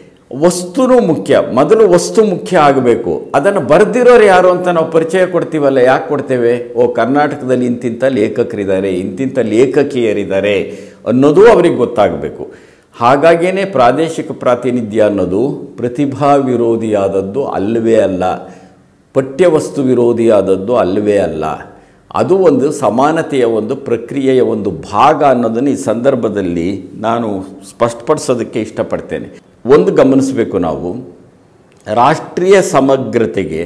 ವಸ್ತುನೂ ಮುಖ್ಯ ಮೊದಲು ವಸ್ತು ಮುಖ್ಯ ಆಗಬೇಕು ಅದನ್ನು ಬರೆದಿರೋರು ಯಾರು ಅಂತ ನಾವು ಪರಿಚಯ ಕೊಡ್ತೀವಲ್ಲ ಯಾಕೆ ಕೊಡ್ತೇವೆ ಓ ಕರ್ನಾಟಕದಲ್ಲಿ ಇಂತಿಂಥ ಲೇಖಕರಿದ್ದಾರೆ ಇಂತಿಂಥ ಲೇಖಕಿಯರಿದ್ದಾರೆ ಅನ್ನೋದು ಅವರಿಗೆ ಗೊತ್ತಾಗಬೇಕು ಹಾಗಾಗಿಯೇ ಪ್ರಾದೇಶಿಕ ಪ್ರಾತಿನಿಧ್ಯ ಅನ್ನೋದು ಪ್ರತಿಭಾ ವಿರೋಧಿಯಾದದ್ದು ಅಲ್ಲವೇ ಅಲ್ಲ ಪಠ್ಯವಸ್ತು ವಿರೋಧಿಯಾದದ್ದು ಅಲ್ಲವೇ ಅಲ್ಲ ಅದು ಒಂದು ಸಮಾನತೆಯ ಒಂದು ಪ್ರಕ್ರಿಯೆಯ ಒಂದು ಭಾಗ ಅನ್ನೋದನ್ನು ಈ ಸಂದರ್ಭದಲ್ಲಿ ನಾನು ಸ್ಪಷ್ಟಪಡಿಸೋದಕ್ಕೆ ಇಷ್ಟಪಡ್ತೇನೆ ಒಂದು ಗಮನಿಸಬೇಕು ನಾವು ರಾಷ್ಟ್ರೀಯ ಸಮಗ್ರತೆಗೆ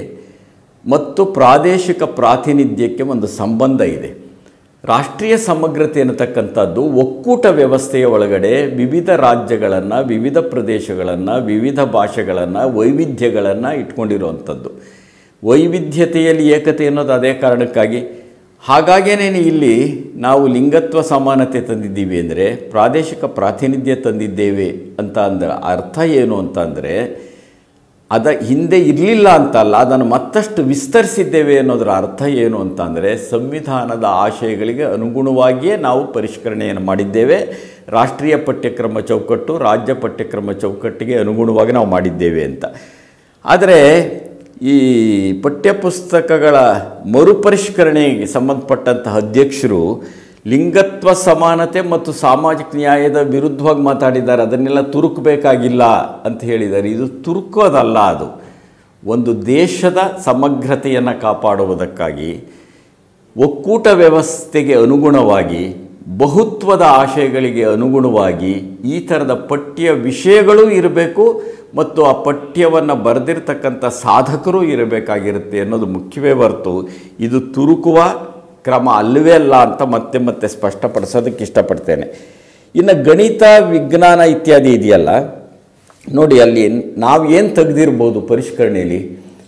ಮತ್ತು ಪ್ರಾದೇಶಿಕ ಪ್ರಾತಿನಿಧ್ಯಕ್ಕೆ ಒಂದು ಸಂಬಂಧ ಇದೆ ರಾಷ್ಟ್ರೀಯ ಸಮಗ್ರತೆ ಅನ್ನತಕ್ಕಂಥದ್ದು ಒಕ್ಕೂಟ ವ್ಯವಸ್ಥೆಯ ಒಳಗಡೆ ವಿವಿಧ ರಾಜ್ಯಗಳನ್ನು ವಿವಿಧ ಪ್ರದೇಶಗಳನ್ನು ವಿವಿಧ ಭಾಷೆಗಳನ್ನು ವೈವಿಧ್ಯಗಳನ್ನು ಇಟ್ಕೊಂಡಿರುವಂಥದ್ದು ವೈವಿಧ್ಯತೆಯಲ್ಲಿ ಏಕತೆ ಅನ್ನೋದು ಅದೇ ಕಾರಣಕ್ಕಾಗಿ ಹಾಗಾಗೇನೇ ಇಲ್ಲಿ ನಾವು ಲಿಂಗತ್ವ ಸಮಾನತೆ ತಂದಿದ್ದೀವಿ ಅಂದರೆ ಪ್ರಾದೇಶಿಕ ಪ್ರಾತಿನಿಧ್ಯ ತಂದಿದ್ದೇವೆ ಅಂತ ಅಂದ್ರೆ ಅರ್ಥ ಏನು ಅಂತ ಅಂದರೆ ಅದ ಹಿಂದೆ ಇರಲಿಲ್ಲ ಅಂತಲ್ಲ ಅದನ್ನು ಮತ್ತಷ್ಟು ವಿಸ್ತರಿಸಿದ್ದೇವೆ ಅನ್ನೋದರ ಅರ್ಥ ಏನು ಅಂತ ಅಂದರೆ ಸಂವಿಧಾನದ ಆಶಯಗಳಿಗೆ ಅನುಗುಣವಾಗಿಯೇ ನಾವು ಪರಿಷ್ಕರಣೆಯನ್ನು ಮಾಡಿದ್ದೇವೆ ರಾಷ್ಟ್ರೀಯ ಪಠ್ಯಕ್ರಮ ಚೌಕಟ್ಟು ರಾಜ್ಯ ಪಠ್ಯಕ್ರಮ ಚೌಕಟ್ಟಿಗೆ ಅನುಗುಣವಾಗಿ ನಾವು ಮಾಡಿದ್ದೇವೆ ಅಂತ ಆದರೆ ಈ ಪಠ್ಯಪುಸ್ತಕಗಳ ಮರುಪರಿಷ್ಕರಣೆಗೆ ಸಂಬಂಧಪಟ್ಟಂತಹ ಅಧ್ಯಕ್ಷರು ಲಿಂಗತ್ವ ಸಮಾನತೆ ಮತ್ತು ಸಾಮಾಜಿಕ ನ್ಯಾಯದ ವಿರುದ್ಧವಾಗಿ ಮಾತಾಡಿದ್ದಾರೆ ಅದನ್ನೆಲ್ಲ ತುರುಕಬೇಕಾಗಿಲ್ಲ ಅಂತ ಹೇಳಿದ್ದಾರೆ ಇದು ತುರುಕೋದಲ್ಲ ಅದು ಒಂದು ದೇಶದ ಸಮಗ್ರತೆಯನ್ನು ಕಾಪಾಡುವುದಕ್ಕಾಗಿ ಒಕ್ಕೂಟ ವ್ಯವಸ್ಥೆಗೆ ಅನುಗುಣವಾಗಿ ಬಹುತ್ವದ ಆಶಯಗಳಿಗೆ ಅನುಗುಣವಾಗಿ ಈ ಥರದ ಪಠ್ಯ ವಿಷಯಗಳೂ ಇರಬೇಕು ಮತ್ತು ಆ ಪಠ್ಯವನ್ನು ಬರೆದಿರ್ತಕ್ಕಂಥ ಸಾಧಕರೂ ಇರಬೇಕಾಗಿರುತ್ತೆ ಅನ್ನೋದು ಮುಖ್ಯವೇ ಹೊರತು ಇದು ತುರುಕುವ ಕ್ರಮ ಅಲ್ಲವೇ ಅಲ್ಲ ಅಂತ ಮತ್ತೆ ಮತ್ತೆ ಸ್ಪಷ್ಟಪಡಿಸೋದಕ್ಕೆ ಇಷ್ಟಪಡ್ತೇನೆ ಇನ್ನು ಗಣಿತ ವಿಜ್ಞಾನ ಇತ್ಯಾದಿ ಇದೆಯಲ್ಲ ನೋಡಿ ಅಲ್ಲಿ ನಾವು ಏನು ತೆಗೆದಿರ್ಬೋದು ಪರಿಷ್ಕರಣೆಯಲ್ಲಿ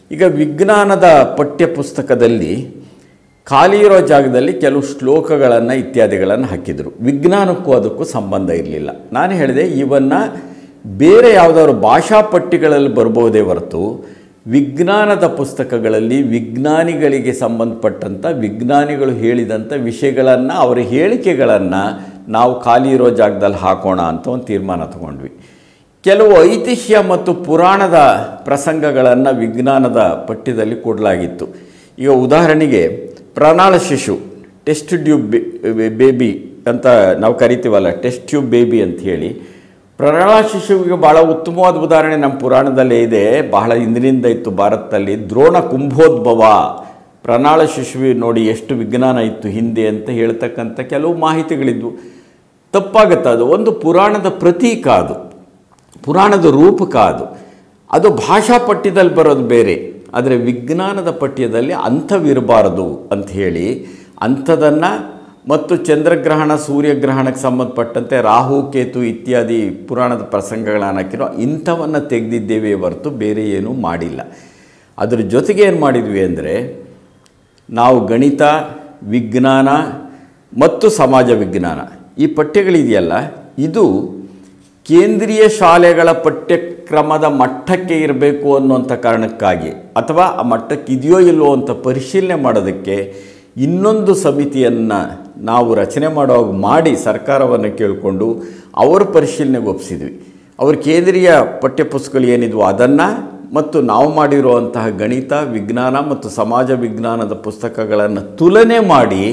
ಈಗ ವಿಜ್ಞಾನದ ಪಠ್ಯಪುಸ್ತಕದಲ್ಲಿ ಖಾಲಿ ಇರೋ ಜಾಗದಲ್ಲಿ ಕೆಲವು ಶ್ಲೋಕಗಳನ್ನು ಇತ್ಯಾದಿಗಳನ್ನು ಹಾಕಿದರು ವಿಜ್ಞಾನಕ್ಕೂ ಅದಕ್ಕೂ ಸಂಬಂಧ ಇರಲಿಲ್ಲ ನಾನು ಹೇಳಿದೆ ಇವನ್ನು ಬೇರೆ ಯಾವುದಾದ್ರು ಭಾಷಾ ಪಟ್ಟಿಗಳಲ್ಲಿ ಬರ್ಬೋದೇ ಹೊರತು ವಿಜ್ಞಾನದ ಪುಸ್ತಕಗಳಲ್ಲಿ ವಿಜ್ಞಾನಿಗಳಿಗೆ ಸಂಬಂಧಪಟ್ಟಂಥ ವಿಜ್ಞಾನಿಗಳು ಹೇಳಿದಂಥ ವಿಷಯಗಳನ್ನು ಅವರ ಹೇಳಿಕೆಗಳನ್ನು ನಾವು ಖಾಲಿ ಇರೋ ಜಾಗದಲ್ಲಿ ಹಾಕೋಣ ಅಂತ ಒಂದು ತೀರ್ಮಾನ ತಗೊಂಡ್ವಿ ಕೆಲವು ಐತಿಹ್ಯ ಮತ್ತು ಪುರಾಣದ ಪ್ರಸಂಗಗಳನ್ನು ವಿಜ್ಞಾನದ ಪಠ್ಯದಲ್ಲಿ ಕೊಡಲಾಗಿತ್ತು ಈಗ ಉದಾಹರಣೆಗೆ ಪ್ರಣಾಳ ಶಿಶು ಟೆಸ್ಟ್ ಟ್ಯೂಬ್ ಬೇಬಿ ಅಂತ ನಾವು ಕರಿತೀವಲ್ಲ ಟೆಸ್ಟ್ ಟ್ಯೂಬ್ ಬೇಬಿ ಅಂತ ಹೇಳಿ ಪ್ರಣಾಳ ಶಿಶುವಿಗೆ ಭಾಳ ಉತ್ತಮವಾದ ಉದಾಹರಣೆ ನಮ್ಮ ಪುರಾಣದಲ್ಲೇ ಇದೆ ಬಹಳ ಹಿಂದಿನಿಂದ ಇತ್ತು ಭಾರತದಲ್ಲಿ ದ್ರೋಣ ಕುಂಭೋದ್ಭವ ಪ್ರಣಾಳ ಶಿಶುವಿ ನೋಡಿ ಎಷ್ಟು ವಿಜ್ಞಾನ ಇತ್ತು ಹಿಂದೆ ಅಂತ ಹೇಳ್ತಕ್ಕಂಥ ಕೆಲವು ಮಾಹಿತಿಗಳಿದ್ವು ತಪ್ಪಾಗುತ್ತೆ ಅದು ಒಂದು ಪುರಾಣದ ಪ್ರತೀಕ ಅದು ಪುರಾಣದ ರೂಪಕ ಅದು ಅದು ಭಾಷಾ ಪಠ್ಯದಲ್ಲಿ ಬರೋದು ಬೇರೆ ಆದರೆ ವಿಜ್ಞಾನದ ಪಠ್ಯದಲ್ಲಿ ಅಂಥವಿರಬಾರದು ಅಂತ ಹೇಳಿ ಅಂಥದನ್ನು ಮತ್ತು ಚಂದ್ರಗ್ರಹಣ ಸೂರ್ಯಗ್ರಹಣಕ್ಕೆ ಸಂಬಂಧಪಟ್ಟಂತೆ ರಾಹು ಕೇತು ಇತ್ಯಾದಿ ಪುರಾಣದ ಪ್ರಸಂಗಗಳನ್ನು ಹಾಕಿರೋ ಇಂಥವನ್ನು ತೆಗೆದಿದ್ದೇವೆ ಹೊರತು ಬೇರೆ ಏನೂ ಮಾಡಿಲ್ಲ ಅದ್ರ ಜೊತೆಗೆ ಏನು ಮಾಡಿದ್ವಿ ಅಂದರೆ ನಾವು ಗಣಿತ ವಿಜ್ಞಾನ ಮತ್ತು ಸಮಾಜ ವಿಜ್ಞಾನ ಈ ಪಠ್ಯಗಳಿದೆಯಲ್ಲ ಇದು ಕೇಂದ್ರೀಯ ಶಾಲೆಗಳ ಪಠ್ಯಕ್ರಮದ ಮಟ್ಟಕ್ಕೆ ಇರಬೇಕು ಅನ್ನುವಂಥ ಕಾರಣಕ್ಕಾಗಿ ಅಥವಾ ಆ ಮಟ್ಟಕ್ಕೆ ಇದೆಯೋ ಇಲ್ಲವೋ ಅಂತ ಪರಿಶೀಲನೆ ಮಾಡೋದಕ್ಕೆ ಇನ್ನೊಂದು ಸಮಿತಿಯನ್ನು ನಾವು ರಚನೆ ಮಾಡುವಾಗ ಮಾಡಿ ಸರ್ಕಾರವನ್ನು ಕೇಳಿಕೊಂಡು ಅವರ ಪರಿಶೀಲನೆಗೆ ಒಪ್ಪಿಸಿದ್ವಿ ಅವ್ರ ಕೇಂದ್ರೀಯ ಪಠ್ಯಪುಸ್ತಕಗಳು ಏನಿದ್ವೋ ಅದನ್ನು ಮತ್ತು ನಾವು ಮಾಡಿರುವಂತಹ ಗಣಿತ ವಿಜ್ಞಾನ ಮತ್ತು ಸಮಾಜ ವಿಜ್ಞಾನದ ಪುಸ್ತಕಗಳನ್ನು ತುಲನೆ ಮಾಡಿ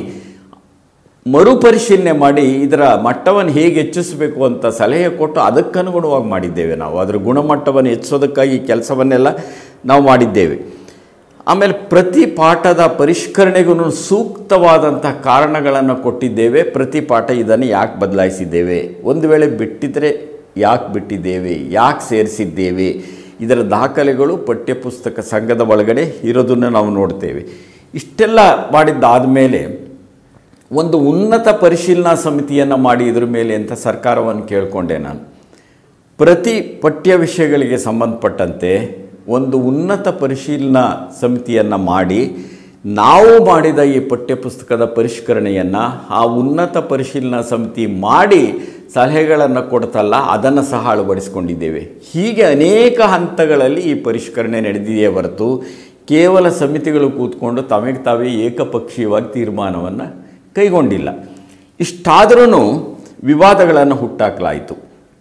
ಮರುಪರಿಶೀಲನೆ ಮಾಡಿ ಇದರ ಮಟ್ಟವನ್ನು ಹೇಗೆ ಹೆಚ್ಚಿಸಬೇಕು ಅಂತ ಸಲಹೆ ಕೊಟ್ಟು ಅದಕ್ಕನುಗುಣವಾಗಿ ಮಾಡಿದ್ದೇವೆ ನಾವು ಅದರ ಗುಣಮಟ್ಟವನ್ನು ಹೆಚ್ಚಿಸೋದಕ್ಕಾಗಿ ಈ ಕೆಲಸವನ್ನೆಲ್ಲ ನಾವು ಮಾಡಿದ್ದೇವೆ ಆಮೇಲೆ ಪ್ರತಿ ಪಾಠದ ಪರಿಷ್ಕರಣೆಗೂ ಸೂಕ್ತವಾದಂಥ ಕಾರಣಗಳನ್ನು ಕೊಟ್ಟಿದ್ದೇವೆ ಪ್ರತಿ ಪಾಠ ಇದನ್ನು ಯಾಕೆ ಬದಲಾಯಿಸಿದ್ದೇವೆ ಒಂದು ವೇಳೆ ಬಿಟ್ಟಿದ್ದರೆ ಯಾಕೆ ಬಿಟ್ಟಿದ್ದೇವೆ ಯಾಕೆ ಸೇರಿಸಿದ್ದೇವೆ ಇದರ ದಾಖಲೆಗಳು ಪಠ್ಯಪುಸ್ತಕ ಸಂಘದ ಒಳಗಡೆ ಇರೋದನ್ನು ನಾವು ನೋಡ್ತೇವೆ ಇಷ್ಟೆಲ್ಲ ಮಾಡಿದ್ದಾದ ಮೇಲೆ ಒಂದು ಉನ್ನತ ಪರಿಶೀಲನಾ ಸಮಿತಿಯನ್ನು ಮಾಡಿ ಇದ್ರ ಮೇಲೆ ಅಂತ ಸರ್ಕಾರವನ್ನು ಕೇಳಿಕೊಂಡೆ ನಾನು ಪ್ರತಿ ಪಠ್ಯ ವಿಷಯಗಳಿಗೆ ಸಂಬಂಧಪಟ್ಟಂತೆ ಒಂದು ಉನ್ನತ ಪರಿಶೀಲನಾ ಸಮಿತಿಯನ್ನು ಮಾಡಿ ನಾವು ಮಾಡಿದ ಈ ಪಠ್ಯಪುಸ್ತಕದ ಪರಿಷ್ಕರಣೆಯನ್ನು ಆ ಉನ್ನತ ಪರಿಶೀಲನಾ ಸಮಿತಿ ಮಾಡಿ ಸಲಹೆಗಳನ್ನು ಕೊಡ್ತಲ್ಲ ಅದನ್ನು ಸಹ ಅಳವಡಿಸ್ಕೊಂಡಿದ್ದೇವೆ ಹೀಗೆ ಅನೇಕ ಹಂತಗಳಲ್ಲಿ ಈ ಪರಿಷ್ಕರಣೆ ನಡೆದಿದೆಯೇ ಹೊರತು ಕೇವಲ ಸಮಿತಿಗಳು ಕೂತ್ಕೊಂಡು ತಮಗೆ ತಾವೇ ಏಕಪಕ್ಷೀಯವಾಗಿ ತೀರ್ಮಾನವನ್ನು ಕೈಗೊಂಡಿಲ್ಲ ಇಷ್ಟಾದರೂ ವಿವಾದಗಳನ್ನು ಹುಟ್ಟಾಕಲಾಯಿತು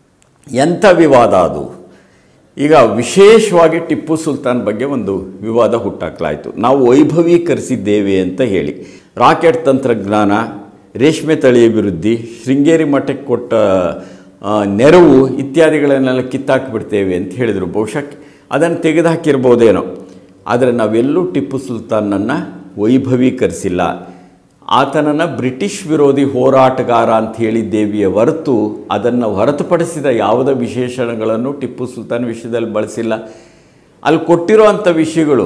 ಎಂಥ ವಿವಾದ ಅದು ಈಗ ವಿಶೇಷವಾಗಿ ಟಿಪ್ಪು ಸುಲ್ತಾನ್ ಬಗ್ಗೆ ಒಂದು ವಿವಾದ ಹುಟ್ಟಾಕಲಾಯಿತು ನಾವು ವೈಭವೀಕರಿಸಿದ್ದೇವೆ ಅಂತ ಹೇಳಿ ರಾಕೆಟ್ ತಂತ್ರಜ್ಞಾನ ರೇಷ್ಮೆ ತಳಿ ಅಭಿವೃದ್ಧಿ ಶೃಂಗೇರಿ ಮಠಕ್ಕೆ ಕೊಟ್ಟ ಆ, ನೆರವು ಇತ್ಯಾದಿಗಳನ್ನೆಲ್ಲ ಕಿತ್ತಾಕಿಬಿಡ್ತೇವೆ ಅಂತ ಹೇಳಿದರು ಬಹುಶಃ ಅದನ್ನು ತೆಗೆದುಹಾಕಿರ್ಬೋದೇನೋ ಆದರೆ ನಾವೆಲ್ಲೂ ಟಿಪ್ಪು ಸುಲ್ತಾನನ್ನು ವೈಭವೀಕರಿಸಿಲ್ಲ ಆತನನ್ನು ಬ್ರಿಟಿಷ್ ವಿರೋಧಿ ಹೋರಾಟಗಾರ ಅಂತ ಹೇಳಿದ್ದೇವಿಯ ಹೊರತು ಅದನ್ನು ಹೊರತುಪಡಿಸಿದ ಯಾವುದೇ ವಿಶೇಷಣಗಳನ್ನು ಟಿಪ್ಪು ಸುಲ್ತಾನ್ ವಿಷಯದಲ್ಲಿ ಬಳಸಿಲ್ಲ ಅಲ್ಲಿ ಕೊಟ್ಟಿರುವಂಥ ವಿಷಯಗಳು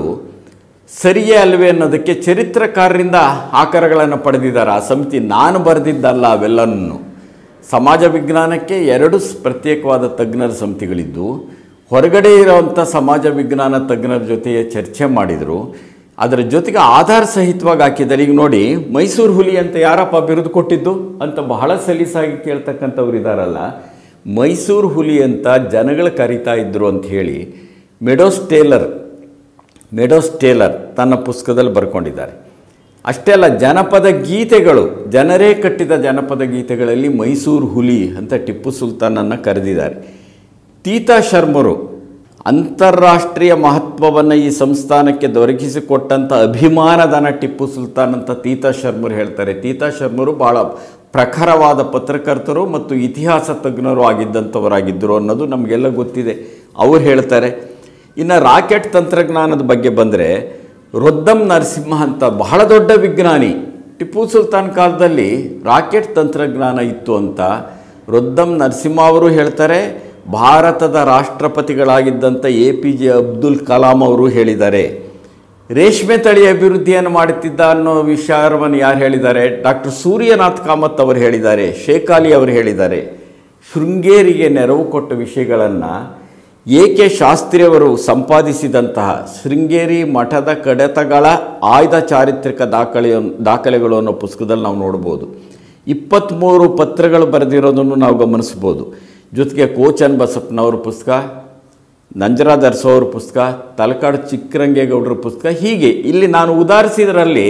ಸರಿಯೇ ಅಲ್ವೇ ಅನ್ನೋದಕ್ಕೆ ಚರಿತ್ರಕಾರರಿಂದ ಆಕಾರಗಳನ್ನು ಪಡೆದಿದ್ದಾರೆ ಆ ಸಮಿತಿ ನಾನು ಬರೆದಿದ್ದಲ್ಲ ಅವೆಲ್ಲನೂ ಸಮಾಜ ವಿಜ್ಞಾನಕ್ಕೆ ಎರಡು ಸ್- ಪ್ರತ್ಯೇಕವಾದ ತಜ್ಞರ ಸಮಿತಿಗಳಿದ್ದು ಹೊರಗಡೆ ಇರೋವಂಥ ಸಮಾಜ ವಿಜ್ಞಾನ ತಜ್ಞರ ಜೊತೆ ಚರ್ಚೆ ಮಾಡಿದರು ಅದರ ಜೊತೆಗೆ ಆಧಾರ ಸಹಿತವಾಗಿ ಹಾಕಿದ್ದಾರೆ ಈಗ ನೋಡಿ ಮೈಸೂರು ಹುಲಿ ಅಂತ ಯಾರಪ್ಪ ಬಿರುದು ಕೊಟ್ಟಿದ್ದು ಅಂತ ಬಹಳ ಸಲೀಸಾಗಿ ಕೇಳ್ತಕ್ಕಂಥವ್ರು ಇದ್ದಾರಲ್ಲ ಮೈಸೂರು ಹುಲಿ ಅಂತ ಜನಗಳು ಕರಿತಾ ಇದ್ರು ಅಂತ ಹೇಳಿ ಮೆಡೋಸ್ ಟೇಲರ್ ಮೆಡೋಸ್ ಟೇಲರ್ ತನ್ನ ಪುಸ್ತಕದಲ್ಲಿ ಬರ್ಕೊಂಡಿದ್ದಾರೆ ಅಷ್ಟೇ ಅಲ್ಲ ಜನಪದ ಗೀತೆಗಳು ಜನರೇ ಕಟ್ಟಿದ ಜನಪದ ಗೀತೆಗಳಲ್ಲಿ ಮೈಸೂರು ಹುಲಿ ಅಂತ ಟಿಪ್ಪು ಸುಲ್ತಾನನ್ನು ಕರೆದಿದ್ದಾರೆ ತೀತಾ ಶರ್ಮರು ಅಂತಾರಾಷ್ಟ್ರೀಯ ಮಹತ್ವವನ್ನು ಈ ಸಂಸ್ಥಾನಕ್ಕೆ ದೊರಕಿಸಿಕೊಟ್ಟಂಥ ಅಭಿಮಾನದನ ಟಿಪ್ಪು ಸುಲ್ತಾನ್ ಅಂತ ತೀತಾ ಶರ್ಮರು ಹೇಳ್ತಾರೆ ತೀತಾ ಶರ್ಮರು ಭಾಳ ಪ್ರಖರವಾದ ಪತ್ರಕರ್ತರು ಮತ್ತು ಇತಿಹಾಸ ತಜ್ಞರು ಆಗಿದ್ದಂಥವರಾಗಿದ್ದರು ಅನ್ನೋದು ನಮಗೆಲ್ಲ ಗೊತ್ತಿದೆ ಅವ್ರು ಹೇಳ್ತಾರೆ ಇನ್ನು ರಾಕೆಟ್ ತಂತ್ರಜ್ಞಾನದ ಬಗ್ಗೆ ಬಂದರೆ ರೊದ್ದಂ ನರಸಿಂಹ ಅಂತ ಬಹಳ ದೊಡ್ಡ ವಿಜ್ಞಾನಿ ಟಿಪ್ಪು ಸುಲ್ತಾನ್ ಕಾಲದಲ್ಲಿ ರಾಕೆಟ್ ತಂತ್ರಜ್ಞಾನ ಇತ್ತು ಅಂತ ರೊದ್ದಂ ನರಸಿಂಹ ಅವರು ಹೇಳ್ತಾರೆ ಭಾರತದ ರಾಷ್ಟ್ರಪತಿಗಳಾಗಿದ್ದಂಥ A P J Abdul Kalam ಅವರು ಹೇಳಿದ್ದಾರೆ ರೇಷ್ಮೆ ತಳಿ ಅಭಿವೃದ್ಧಿಯನ್ನು ಮಾಡುತ್ತಿದ್ದ ಅನ್ನೋ ವಿಚಾರವನ್ನು ಯಾರು ಹೇಳಿದ್ದಾರೆ ಡಾಕ್ಟರ್ ಸೂರ್ಯನಾಥ್ ಕಾಮತ್ ಅವರು ಹೇಳಿದ್ದಾರೆ ಶೇಖಾಲಿ ಅವರು ಹೇಳಿದ್ದಾರೆ ಶೃಂಗೇರಿಗೆ ನೆರವು ಕೊಟ್ಟ ವಿಷಯಗಳನ್ನು ಎ ಕೆ ಶಾಸ್ತ್ರಿಯವರು ಸಂಪಾದಿಸಿದಂತಹ ಶೃಂಗೇರಿ ಮಠದ ಕಡತಗಳ ಆಯ್ದ ಚಾರಿತ್ರಿಕ ದಾಖಲೆ ದಾಖಲೆಗಳು ಅನ್ನೋ ಪುಸ್ತಕದಲ್ಲಿ ನಾವು ನೋಡ್ಬೋದು ಇಪ್ಪತ್ತ್ಮೂರು ಪತ್ರಗಳು ಬರೆದಿರೋದನ್ನು ನಾವು ಗಮನಿಸ್ಬೋದು ಜೊತೆಗೆ ಕೋಚನ್ ಬಸಪ್ಪನವ್ರ ಪುಸ್ತಕ ನಂಜರಾಜ್ ಅರಸು ಅವ್ರ ಪುಸ್ತಕ ತಲಕಾಡು ಚಿಕ್ಕರಂಗೇಗೌಡರ ಪುಸ್ತಕ ಹೀಗೆ ಇಲ್ಲಿ ನಾನು ಉದಾಹರಿಸಿದ್ರಲ್ಲಿ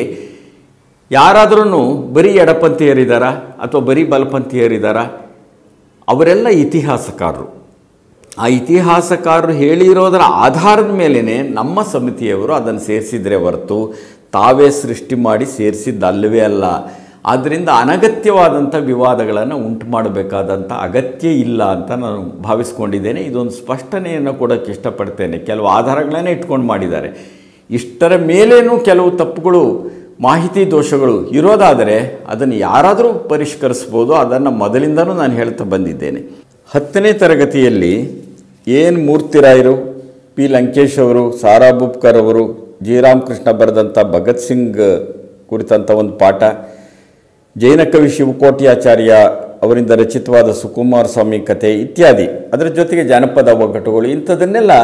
ಯಾರಾದ್ರೂ ಬರೀ ಎಡಪಂಥೀಯರಿದ್ದಾರಾ ಅಥವಾ ಬರೀ ಬಲಪಂಥೀಯರಿದ್ದಾರಾ ಅವರೆಲ್ಲ ಇತಿಹಾಸಕಾರರು ಆ ಇತಿಹಾಸಕಾರರು ಹೇಳಿರೋದರ ಆಧಾರದ ಮೇಲೇ ನಮ್ಮ ಸಮಿತಿಯವರು ಅದನ್ನು ಸೇರಿಸಿದ್ರೆ ಹೊರತು ತಾವೇ ಸೃಷ್ಟಿ ಮಾಡಿ ಸೇರಿಸಿದ್ದಲ್ಲವೇ ಅಲ್ಲ ಆದ್ದರಿಂದ ಅನಗತ್ಯವಾದಂಥ ವಿವಾದಗಳನ್ನು ಉಂಟು ಮಾಡಬೇಕಾದಂಥ ಅಗತ್ಯ ಇಲ್ಲ ಅಂತ ನಾನು ಭಾವಿಸ್ಕೊಂಡಿದ್ದೇನೆ ಇದೊಂದು ಸ್ಪಷ್ಟನೆಯನ್ನು ಕೊಡೋಕ್ಕೆ ಇಷ್ಟಪಡ್ತೇನೆ ಕೆಲವು ಆಧಾರಗಳನ್ನೇ ಇಟ್ಕೊಂಡು ಮಾಡಿದ್ದಾರೆ ಇಷ್ಟರ ಮೇಲೇನೂ ಕೆಲವು ತಪ್ಪುಗಳು ಮಾಹಿತಿ ದೋಷಗಳು ಇರೋದಾದರೆ ಅದನ್ನು ಯಾರಾದರೂ ಪರಿಷ್ಕರಿಸ್ಬೋದು ಅದನ್ನು ಮೊದಲಿಂದನೂ ನಾನು ಹೇಳ್ತಾ ಬಂದಿದ್ದೇನೆ ಹತ್ತನೇ ತರಗತಿಯಲ್ಲಿ ಏನು ಮೂರ್ತಿರಾಯರು ಪಿ ಲಂಕೇಶ್ ಅವರು ಸಾರಾ ಬುಬ್ಕರ್ ಅವರು ಜಿ ರಾಮಕೃಷ್ಣ ಬರೆದಂಥ ಭಗತ್ ಸಿಂಗ್ ಕುರಿತಂಥ ಒಂದು ಪಾಠ ಜೈನ ಕವಿ ಶಿವಕೋಟ್ಯಾಚಾರ್ಯ ಅವರಿಂದ ರಚಿತವಾದ ಸುಕುಮಾರ ಸ್ವಾಮಿ ಕಥೆ ಇತ್ಯಾದಿ ಅದರ ಜೊತೆಗೆ ಜಾನಪದ ಒಗ್ಗಟ್ಟುಗಳು ಇಂಥದನ್ನೆಲ್ಲ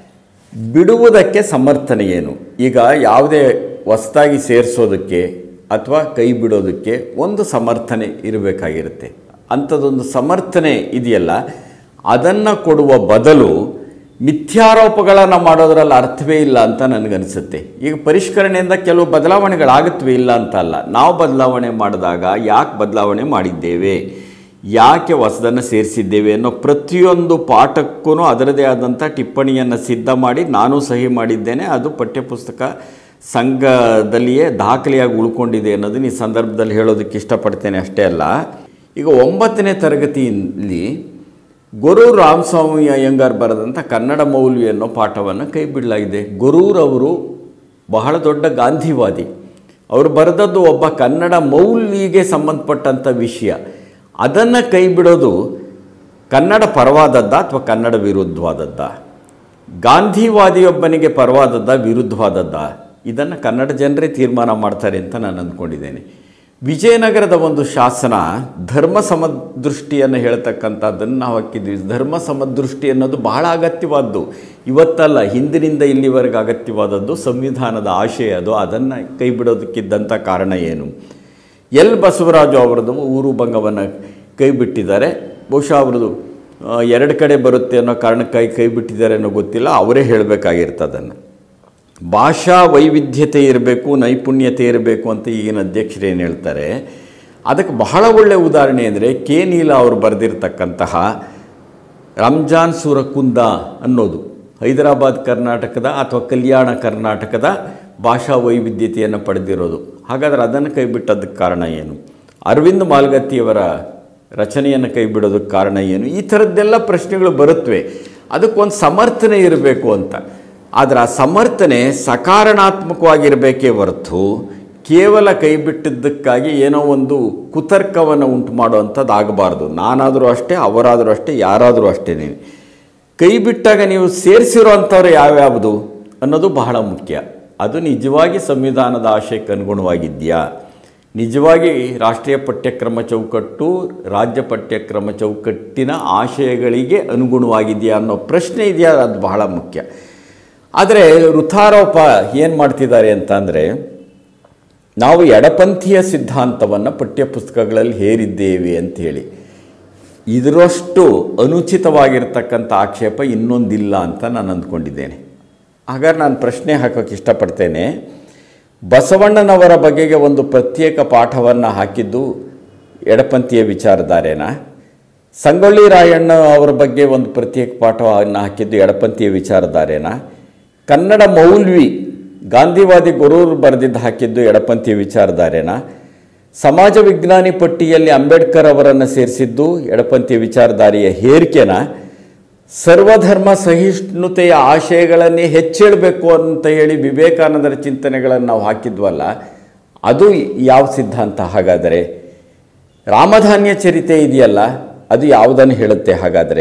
ಬಿಡುವುದಕ್ಕೆ ಸಮರ್ಥನೆ ಏನು ಈಗ ಯಾವುದೇ ಹೊಸದಾಗಿ ಸೇರಿಸೋದಕ್ಕೆ ಅಥವಾ ಕೈ ಬಿಡೋದಕ್ಕೆ ಒಂದು ಸಮರ್ಥನೆ ಇರಬೇಕಾಗಿರುತ್ತೆ ಅಂಥದ್ದೊಂದು ಸಮರ್ಥನೆ ಇದೆಯಲ್ಲ ಅದನ್ನು ಕೊಡುವ ಬದಲು ಮಿಥ್ಯಾರೋಪಗಳನ್ನು ಮಾಡೋದ್ರಲ್ಲಿ ಅರ್ಥವೇ ಇಲ್ಲ ಅಂತ ನನಗನ್ಸುತ್ತೆ ಈಗ ಪರಿಷ್ಕರಣೆಯಿಂದ ಕೆಲವು ಬದಲಾವಣೆಗಳಾಗುತ್ತವೆ ಇಲ್ಲ ಅಂತ ಅಲ್ಲ ನಾವು ಬದಲಾವಣೆ ಮಾಡಿದಾಗ ಯಾಕೆ ಬದಲಾವಣೆ ಮಾಡಿದ್ದೇವೆ ಯಾಕೆ ಹೊಸದನ್ನು ಸೇರಿಸಿದ್ದೇವೆ ಅನ್ನೋ ಪ್ರತಿಯೊಂದು ಪಾಠಕ್ಕೂ ಅದರದೇ ಆದಂಥ ಟಿಪ್ಪಣಿಯನ್ನು ಸಿದ್ಧ ಮಾಡಿ ನಾನು ಸಹಿ ಮಾಡಿದ್ದೇನೆ ಅದು ಪಠ್ಯಪುಸ್ತಕ ಸಂಘದಲ್ಲಿಯೇ ದಾಖಲೆಯಾಗಿ ಉಳ್ಕೊಂಡಿದೆ ಅನ್ನೋದನ್ನ ಈ ಸಂದರ್ಭದಲ್ಲಿ ಹೇಳೋದಕ್ಕೆ ಇಷ್ಟಪಡ್ತೇನೆ ಅಷ್ಟೇ ಅಲ್ಲ ಈಗ ಒಂಬತ್ತನೇ ತರಗತಿಯಲ್ಲಿ ಗೊರೂರು ರಾಮಸ್ವಾಮಿ ಅಯ್ಯಂಗಾರ್ ಬರೆದಂಥ ಕನ್ನಡ ಮೌಲ್ವಿ ಅನ್ನೋ ಪಾಠವನ್ನು ಕೈ ಬಿಡಲಾಗಿದೆ ಗೊರೂರವರು ಬಹಳ ದೊಡ್ಡ ಗಾಂಧಿವಾದಿ ಅವರು ಬರೆದದ್ದು ಒಬ್ಬ ಕನ್ನಡ ಮೌಲ್ವಿಗೆ ಸಂಬಂಧಪಟ್ಟಂಥ ವಿಷಯ ಅದನ್ನು ಕೈ ಬಿಡೋದು ಕನ್ನಡ ಪರವಾದದ್ದ ಅಥವಾ ಕನ್ನಡ ವಿರುದ್ಧವಾದದ್ದ ಗಾಂಧಿವಾದಿಯೊಬ್ಬನಿಗೆ ಪರವಾದದ್ದ ವಿರುದ್ಧವಾದದ್ದ ಇದನ್ನು ಕನ್ನಡ ಜನರೇ ತೀರ್ಮಾನ ಮಾಡ್ತಾರೆ ಅಂತ ನಾನು ಅಂದ್ಕೊಂಡಿದ್ದೇನೆ ವಿಜಯನಗರದ ಒಂದು ಶಾಸನ ಧರ್ಮ ಸಮದೃಷ್ಟಿಯನ್ನು ಹೇಳ್ತಕ್ಕಂಥದ್ದನ್ನು ನಾವು ಹಾಕಿದ್ವಿ ಧರ್ಮ ಸಮದೃಷ್ಟಿ ಅನ್ನೋದು ಬಹಳ ಅಗತ್ಯವಾದ್ದು ಇವತ್ತಲ್ಲ ಹಿಂದಿನಿಂದ ಇಲ್ಲಿವರೆಗೆ ಅಗತ್ಯವಾದದ್ದು ಸಂವಿಧಾನದ ಆಶಯ ಅದು ಅದನ್ನು ಕೈ ಬಿಡೋದಕ್ಕಿದ್ದಂಥ ಕಾರಣ ಏನು ಎಲ್ ಬಸವರಾಜು ಅವರದು ಊರು ಭಂಗವನ್ನು ಕೈ ಬಿಟ್ಟಿದ್ದಾರೆ ಬಹುಶಃ ಅವ್ರದ್ದು ಆ, ಎರಡು ಕಡೆ ಬರುತ್ತೆ ಅನ್ನೋ ಕಾರಣಕ್ಕಾಗಿ ಕೈ ಬಿಟ್ಟಿದ್ದಾರೆ ಅನ್ನೋ ಗೊತ್ತಿಲ್ಲ ಅವರೇ ಹೇಳಬೇಕಾಗಿರ್ತದನ್ನು ಭಾಷಾ ವೈವಿಧ್ಯತೆ ಇರಬೇಕು ನೈಪುಣ್ಯತೆ ಇರಬೇಕು ಅಂತ ಈಗಿನ ಅಧ್ಯಕ್ಷರು ಏನು ಹೇಳ್ತಾರೆ ಅದಕ್ಕೆ ಬಹಳ ಒಳ್ಳೆಯ ಉದಾಹರಣೆ ಅಂದರೆ ಕೆ ನೀಲ ಅವರು ಬರೆದಿರ್ತಕ್ಕಂತಹ ರಂಜಾನ್ ಸುರಕುಂದ ಅನ್ನೋದು ಹೈದರಾಬಾದ್ ಕರ್ನಾಟಕದ ಅಥವಾ ಕಲ್ಯಾಣ ಕರ್ನಾಟಕದ ಭಾಷಾ ವೈವಿಧ್ಯತೆಯನ್ನು ಪಡೆದಿರೋದು ಹಾಗಾದರೆ ಅದನ್ನು ಕೈ ಬಿಟ್ಟದಕ್ಕೆ ಕಾರಣ ಏನು ಅರವಿಂದ್ ಮಾಲ್ಗತ್ತಿಯವರ ರಚನೆಯನ್ನು ಕೈ ಬಿಡೋದಕ್ಕೆ ಕಾರಣ ಏನು ಈ ಥರದ್ದೆಲ್ಲ ಪ್ರಶ್ನೆಗಳು ಬರುತ್ತವೆ ಅದಕ್ಕೊಂದು ಸಮರ್ಥನೆ ಇರಬೇಕು ಅಂತ ಆದರೆ ಆ ಸಮರ್ಥನೆ ಸಕಾರಣಾತ್ಮಕವಾಗಿರಬೇಕೇ ಹೊರತು ಕೇವಲ ಕೈ ಬಿಟ್ಟಿದ್ದಕ್ಕಾಗಿ ಏನೋ ಒಂದು ಕುತರ್ಕವನ್ನು ಉಂಟು ಮಾಡುವಂಥದ್ದು ಆಗಬಾರ್ದು ನಾನಾದರೂ ಅಷ್ಟೇ ಅವರಾದರೂ ಅಷ್ಟೇ ಯಾರಾದರೂ ಅಷ್ಟೇ ಕೈ ಬಿಟ್ಟಾಗ ನೀವು ಸೇರಿಸಿರೋ ಅಂಥವ್ರು ಯಾವ್ಯಾವುದು ಅನ್ನೋದು ಬಹಳ ಮುಖ್ಯ ಅದು ನಿಜವಾಗಿ ಸಂವಿಧಾನದ ಆಶಯಕ್ಕೆ ಅನುಗುಣವಾಗಿದೆಯಾ ನಿಜವಾಗಿ ರಾಷ್ಟ್ರೀಯ ಪಠ್ಯಕ್ರಮ ಚೌಕಟ್ಟು ರಾಜ್ಯ ಪಠ್ಯಕ್ರಮ ಚೌಕಟ್ಟಿನ ಆಶಯಗಳಿಗೆ ಅನುಗುಣವಾಗಿದೆಯಾ ಅನ್ನೋ ಪ್ರಶ್ನೆ ಇದೆಯಾ ಅದು ಬಹಳ ಮುಖ್ಯ ಆದರೆ ವೃಥಾರೋಪ ಏನು ಮಾಡ್ತಿದ್ದಾರೆ ಅಂತಂದರೆ ನಾವು ಎಡಪಂಥೀಯ ಸಿದ್ಧಾಂತವನ್ನು ಪಠ್ಯಪುಸ್ತಕಗಳಲ್ಲಿ ಹೇರಿದ್ದೇವೆ ಅಂಥೇಳಿ ಇದರಷ್ಟು ಅನುಚಿತವಾಗಿರ್ತಕ್ಕಂಥ ಆಕ್ಷೇಪ ಇನ್ನೊಂದಿಲ್ಲ ಅಂತ ನಾನು ಅಂದ್ಕೊಂಡಿದ್ದೇನೆ ಹಾಗಾದ್ರೆ ನಾನು ಪ್ರಶ್ನೆ ಹಾಕೋಕ್ಕೆ ಇಷ್ಟಪಡ್ತೇನೆ ಬಸವಣ್ಣನವರ ಬಗೆಗೆ ಒಂದು ಪ್ರತ್ಯೇಕ ಪಾಠವನ್ನು ಹಾಕಿದ್ದು ಎಡಪಂಥೀಯ ವಿಚಾರಧಾರೆನ ಸಂಗೊಳ್ಳಿ ರಾಯಣ್ಣ ಅವರ ಬಗ್ಗೆ ಒಂದು ಪ್ರತ್ಯೇಕ ಪಾಠವನ್ನು ಹಾಕಿದ್ದು ಎಡಪಂಥೀಯ ವಿಚಾರಧಾರೆನ ಕನ್ನಡ ಮೌಲ್ವಿ ಗಾಂಧಿವಾದಿ ಗುರೂರು ಬರೆದಿದ್ದು ಹಾಕಿದ್ದು ಎಡಪಂಥೀಯ ವಿಚಾರಧಾರೆನ ಸಮಾಜ ವಿಜ್ಞಾನಿ ಪಟ್ಟಿಯಲ್ಲಿ ಅಂಬೇಡ್ಕರ್ ಅವರನ್ನು ಸೇರಿಸಿದ್ದು ಎಡಪಂಥೀಯ ವಿಚಾರಧಾರೆಯ ಹೇರಿಕೆನ ಸರ್ವಧರ್ಮ ಸಹಿಷ್ಣುತೆಯ ಆಶಯಗಳನ್ನೇ ಹೆಚ್ಚೇಳಬೇಕು ಅಂತ ಹೇಳಿ ವಿವೇಕಾನಂದರ ಚಿಂತನೆಗಳನ್ನು ನಾವು ಹಾಕಿದ್ವಲ್ಲ ಅದು ಯಾವ ಸಿದ್ಧಾಂತ ಹಾಗಾದರೆ ರಾಮಧಾನ್ಯ ಚರಿತೆ ಇದೆಯಲ್ಲ ಅದು ಯಾವುದನ್ನು ಹೇಳುತ್ತೆ ಹಾಗಾದರೆ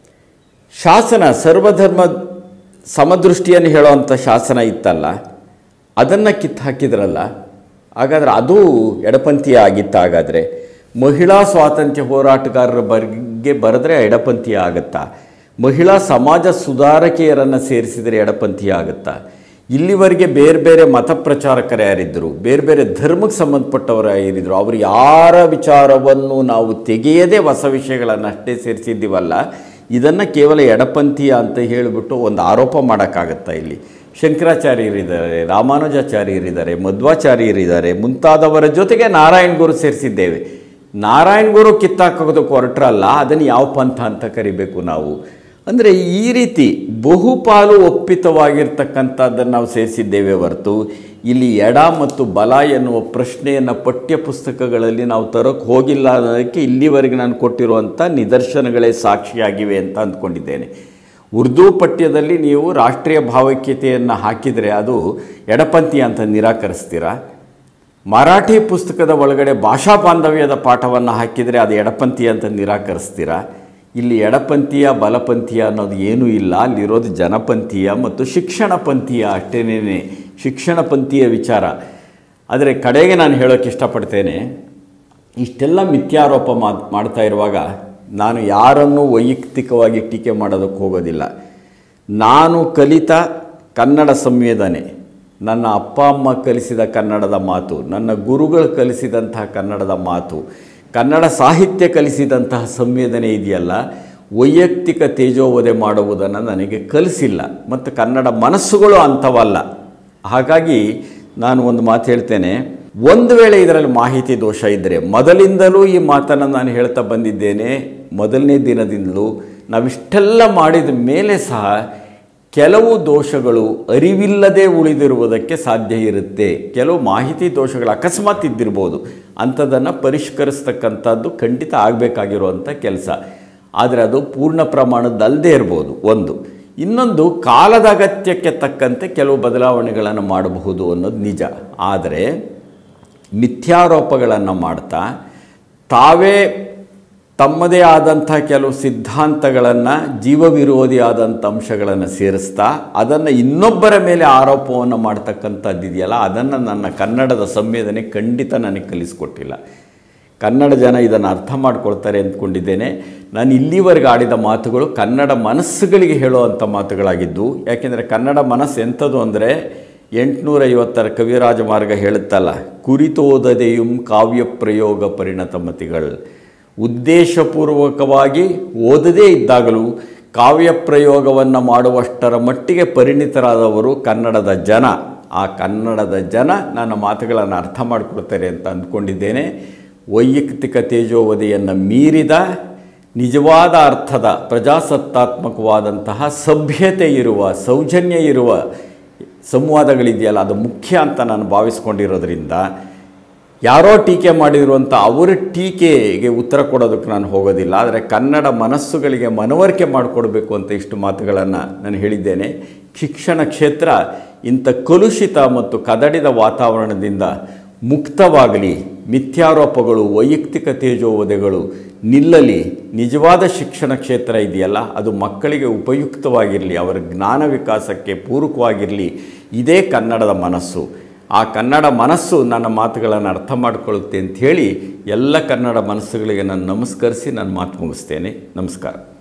ಶಾಸನ ಸರ್ವಧರ್ಮ ಸಮದೃಷ್ಟಿಯನ್ನು ಹೇಳುವಂಥ ಶಾಸನ ಇತ್ತಲ್ಲ ಅದನ್ನು ಕಿತ್ತು ಹಾಕಿದ್ರಲ್ಲ ಹಾಗಾದರೆ ಅದು ಎಡಪಂಥೀಯ ಆಗಿತ್ತ ಹಾಗಾದರೆ ಮಹಿಳಾ ಸ್ವಾತಂತ್ರ್ಯ ಹೋರಾಟಗಾರರ ಬಗ್ಗೆ ಬರೆದ್ರೆ ಎಡಪಂಥೀಯ ಆಗುತ್ತಾ ಮಹಿಳಾ ಸಮಾಜ ಸುಧಾರಕಿಯರನ್ನು ಸೇರಿಸಿದರೆ ಎಡಪಂಥೀಯ ಆಗುತ್ತಾ ಇಲ್ಲಿವರೆಗೆ ಬೇರೆ ಬೇರೆ ಮತ ಪ್ರಚಾರಕರು ಯಾರಿದ್ದರು ಬೇರೆ ಬೇರೆ ಧರ್ಮಕ್ಕೆ ಸಂಬಂಧಪಟ್ಟವರು ಯಾರಿದ್ದರು ಅವರು ಯಾರ ವಿಚಾರವನ್ನು ನಾವು ತೆಗೆಯದೇ ಹೊಸ ವಿಷಯಗಳನ್ನು ಅಷ್ಟೇ ಸೇರಿಸಿದ್ದೀವಲ್ಲ ಇದನ್ನು ಕೇವಲ ಎಡಪಂಥೀಯ ಅಂತ ಹೇಳಿಬಿಟ್ಟು ಒಂದು ಆರೋಪ ಮಾಡೋಕ್ಕಾಗತ್ತಾ ಇಲ್ಲಿ ಶಂಕರಾಚಾರ್ಯರಿದ್ದಾರೆ ರಾಮಾನುಜಾಚಾರ್ಯರಿದ್ದಾರೆ ಮಧ್ವಾಚಾರ್ಯರಿದ್ದಾರೆ ಮುಂತಾದವರ ಜೊತೆಗೆ ನಾರಾಯಣ ಗುರು ಸೇರಿಸಿದ್ದೇವೆ ನಾರಾಯಣ ಗುರು ಕಿತ್ತಾಕೋದಕ್ಕೆ ಹೊರಟ್ರಲ್ಲ ಅದನ್ನು ಯಾವ ಪಂಥ ಅಂತ ಕರಿಬೇಕು ನಾವು ಅಂದರೆ ಈ ರೀತಿ ಬಹುಪಾಲು ಒಪ್ಪಿತವಾಗಿರ್ತಕ್ಕಂಥದ್ದನ್ನು ನಾವು ಸೇರಿಸಿದ್ದೇವೆ ಹೊರತು ಇಲ್ಲಿ ಎಡ ಮತ್ತು ಬಲ ಎನ್ನುವ ಪ್ರಶ್ನೆಯನ್ನು ಪಠ್ಯ ಪುಸ್ತಕಗಳಲ್ಲಿ ನಾವು ತರೋಕ್ಕೆ ಹೋಗಿಲ್ಲ ಅನ್ನೋದಕ್ಕೆ ಇಲ್ಲಿವರೆಗೆ ನಾನು ಕೊಟ್ಟಿರುವಂಥ ನಿದರ್ಶನಗಳೇ ಸಾಕ್ಷಿಯಾಗಿವೆ ಅಂತ ಅಂದ್ಕೊಂಡಿದ್ದೇನೆ ಉರ್ದು ಪಠ್ಯದಲ್ಲಿ ನೀವು ರಾಷ್ಟ್ರೀಯ ಭಾವೈಕ್ಯತೆಯನ್ನು ಹಾಕಿದರೆ ಅದು ಎಡಪಂಥಿ ಅಂತ ನಿರಾಕರಿಸ್ತೀರಾ ಮರಾಠಿ ಪುಸ್ತಕದ ಒಳಗಡೆ ಭಾಷಾ ಬಾಂಧವ್ಯದ ಪಾಠವನ್ನು ಹಾಕಿದರೆ ಅದು ಎಡಪಂಥಿ ಅಂತ ನಿರಾಕರಿಸ್ತೀರಾ ಇಲ್ಲಿ ಎಡಪಂಥೀಯ ಬಲಪಂಥೀಯ ಅನ್ನೋದು ಏನೂ ಇಲ್ಲ ಅಲ್ಲಿರೋದು ಜನಪಂಥೀಯ ಮತ್ತು ಶಿಕ್ಷಣ ಪಂಥೀಯ ಅಷ್ಟೇನೇ ಶಿಕ್ಷಣ ಪಂಥೀಯ ವಿಚಾರ ಆದರೆ ಕಡೆಗೆ ನಾನು ಹೇಳೋಕ್ಕೆ ಇಷ್ಟಪಡ್ತೇನೆ ಇಷ್ಟೆಲ್ಲ ಮಿಥ್ಯಾರೋಪ ಮಾತ್ ಮಾಡ್ತಾ ಇರುವಾಗ ನಾನು ಯಾರನ್ನೂ ವೈಯಕ್ತಿಕವಾಗಿ ಟೀಕೆ ಮಾಡೋದಕ್ಕೆ ಹೋಗೋದಿಲ್ಲ ನಾನು ಕಲಿತ ಕನ್ನಡ ಸಂವೇದನೆ ನನ್ನ ಅಪ್ಪ ಅಮ್ಮ ಕಲಿಸಿದ ಕನ್ನಡದ ಮಾತು ನನ್ನ ಗುರುಗಳು ಕಲಿಸಿದಂತಹ ಕನ್ನಡದ ಮಾತು ಕನ್ನಡ ಸಾಹಿತ್ಯ ಕಲಿಸಿದಂತಹ ಸಂವೇದನೆ ಇದೆಯಲ್ಲ ವೈಯಕ್ತಿಕ ತೇಜೋವಧೆ ಮಾಡುವುದನ್ನು ನನಗೆ ಕಲಿಸಿಲ್ಲ ಮತ್ತು ಕನ್ನಡ ಮನಸ್ಸುಗಳು ಅಂಥವಲ್ಲ ಹಾಗಾಗಿ ನಾನು ಒಂದು ಮಾತು ಹೇಳ್ತೇನೆ ಒಂದು ವೇಳೆ ಇದರಲ್ಲಿ ಮಾಹಿತಿ ದೋಷ ಇದ್ದರೆ ಮೊದಲಿಂದಲೂ ಈ ಮಾತನ್ನು ನಾನು ಹೇಳ್ತಾ ಬಂದಿದ್ದೇನೆ ಮೊದಲನೇ ದಿನದಿಂದಲೂ ನಾವಿಷ್ಟೆಲ್ಲ ಮಾಡಿದ ಮೇಲೆ ಸಹ ಕೆಲವು ದೋಷಗಳು ಅರಿವಿಲ್ಲದೆ ಉಳಿದಿರುವುದಕ್ಕೆ ಸಾಧ್ಯ ಇರುತ್ತೆ ಕೆಲವು ಮಾಹಿತಿ ದೋಷಗಳು ಅಕಸ್ಮಾತ್ ಇದ್ದಿರ್ಬೋದು ಅಂಥದ್ದನ್ನು ಪರಿಷ್ಕರಿಸ್ತಕ್ಕಂಥದ್ದು ಖಂಡಿತ ಆಗಬೇಕಾಗಿರುವಂಥ ಕೆಲಸ ಆದರೆ ಅದು ಪೂರ್ಣ ಪ್ರಮಾಣದಲ್ಲದೆ ಇರ್ಬೋದು ಒಂದು ಇನ್ನೊಂದು ಕಾಲದ ಅಗತ್ಯಕ್ಕೆ ತಕ್ಕಂತೆ ಕೆಲವು ಬದಲಾವಣೆಗಳನ್ನು ಮಾಡಬಹುದು ಅನ್ನೋದು ನಿಜ ಆದರೆ ಮಿಥ್ಯಾರೋಪಗಳನ್ನು ಮಾಡ್ತಾ ತಾವೇ ತಮ್ಮದೇ ಆದಂಥ ಕೆಲವು ಸಿದ್ಧಾಂತಗಳನ್ನು ಜೀವವಿರೋಧಿಯಾದಂಥ ಅಂಶಗಳನ್ನು ಸೇರಿಸ್ತಾ ಅದನ್ನು ಇನ್ನೊಬ್ಬರ ಮೇಲೆ ಆರೋಪವನ್ನು ಮಾಡ್ತಕ್ಕಂಥದ್ದು ಇದೆಯಲ್ಲ ಅದನ್ನು ನನ್ನ ಕನ್ನಡದ ಸಂವೇದನೆ ಖಂಡಿತ ನನಗೆ ಕಲಿಸ್ಕೊಟ್ಟಿಲ್ಲ ಕನ್ನಡ ಜನ ಇದನ್ನು ಅರ್ಥ ಮಾಡ್ಕೊಳ್ತಾರೆ ಅಂದ್ಕೊಂಡಿದ್ದೇನೆ ನಾನು ಇಲ್ಲಿವರೆಗೆ ಆಡಿದ ಮಾತುಗಳು ಕನ್ನಡ ಮನಸ್ಸುಗಳಿಗೆ ಹೇಳುವಂಥ ಮಾತುಗಳಾಗಿದ್ದು ಯಾಕೆಂದರೆ ಕನ್ನಡ ಮನಸ್ಸು ಎಂಥದ್ದು ಅಂದರೆ ಎಂಟುನೂರೈವತ್ತರ ಕವಿರಾಜ ಮಾರ್ಗ ಹೇಳುತ್ತಲ್ಲ ಕುರಿತೋದದೆಯುಂ ಕಾವ್ಯ ಪ್ರಯೋಗ ಪರಿಣತಮತಿಗಳು ಉದ್ದೇಶಪೂರ್ವಕವಾಗಿ ಓದದೇ ಇದ್ದಾಗಲೂ ಕಾವ್ಯ ಪ್ರಯೋಗವನ್ನು ಮಾಡುವಷ್ಟರ ಮಟ್ಟಿಗೆ ಪರಿಣಿತರಾದವರು ಕನ್ನಡದ ಜನ ಆ ಕನ್ನಡದ ಜನ ನನ್ನ ಮಾತುಗಳನ್ನು ಅರ್ಥ ಮಾಡಿಕೊಡ್ತಾರೆ ಅಂತ ಅಂದ್ಕೊಂಡಿದ್ದೇನೆ ವೈಯಕ್ತಿಕ ತೇಜೋವಧಿಯನ್ನು ಮೀರಿದ ನಿಜವಾದ ಅರ್ಥದ ಪ್ರಜಾಸತ್ತಾತ್ಮಕವಾದಂತಹ ಸಭ್ಯತೆ ಇರುವ ಸೌಜನ್ಯ ಇರುವ ಸಂವಾದಗಳಿದೆಯಲ್ಲ ಅದು ಮುಖ್ಯ ಅಂತ ನಾನು ಭಾವಿಸ್ಕೊಂಡಿರೋದ್ರಿಂದ ಯಾರೋ ಟೀಕೆ ಮಾಡಿರುವಂಥ ಅವರ ಟೀಕೆಗೆ ಉತ್ತರ ಕೊಡೋದಕ್ಕೆ ನಾನು ಹೋಗೋದಿಲ್ಲ ಆದರೆ ಕನ್ನಡ ಮನಸ್ಸುಗಳಿಗೆ ಮನವರಿಕೆ ಮಾಡಿಕೊಡ್ಬೇಕು ಅಂತ ಇಷ್ಟು ಮಾತುಗಳನ್ನು ನಾನು ಹೇಳಿದ್ದೇನೆ ಶಿಕ್ಷಣ ಕ್ಷೇತ್ರ ಇಂಥ ಕಲುಷಿತ ಮತ್ತು ಕದಡಿದ ವಾತಾವರಣದಿಂದ ಮುಕ್ತವಾಗಲಿ ಮಿಥ್ಯಾರೋಪಗಳು ವೈಯಕ್ತಿಕ ತೇಜೋವಧೆಗಳು ನಿಲ್ಲಲಿ ನಿಜವಾದ ಶಿಕ್ಷಣ ಕ್ಷೇತ್ರ ಇದೆಯಲ್ಲ ಅದು ಮಕ್ಕಳಿಗೆ ಉಪಯುಕ್ತವಾಗಿರಲಿ ಅವರ ಜ್ಞಾನ ವಿಕಾಸಕ್ಕೆ ಪೂರಕವಾಗಿರಲಿ ಇದೇ ಕನ್ನಡದ ಮನಸ್ಸು ಆ ಕನ್ನಡ ಮನಸ್ಸು ನನ್ನ ಮಾತುಗಳನ್ನು ಅರ್ಥ ಮಾಡಿಕೊಳ್ಳುತ್ತೆ ಅಂತ ಹೇಳಿ ಎಲ್ಲ ಕನ್ನಡ ಮನಸ್ಸುಗಳಿಗೆ ನಾನು ನಮಸ್ಕರಿಸಿ ನಾನು ಮಾತು ಮುಗಿಸ್ತೇನೆ ನಮಸ್ಕಾರ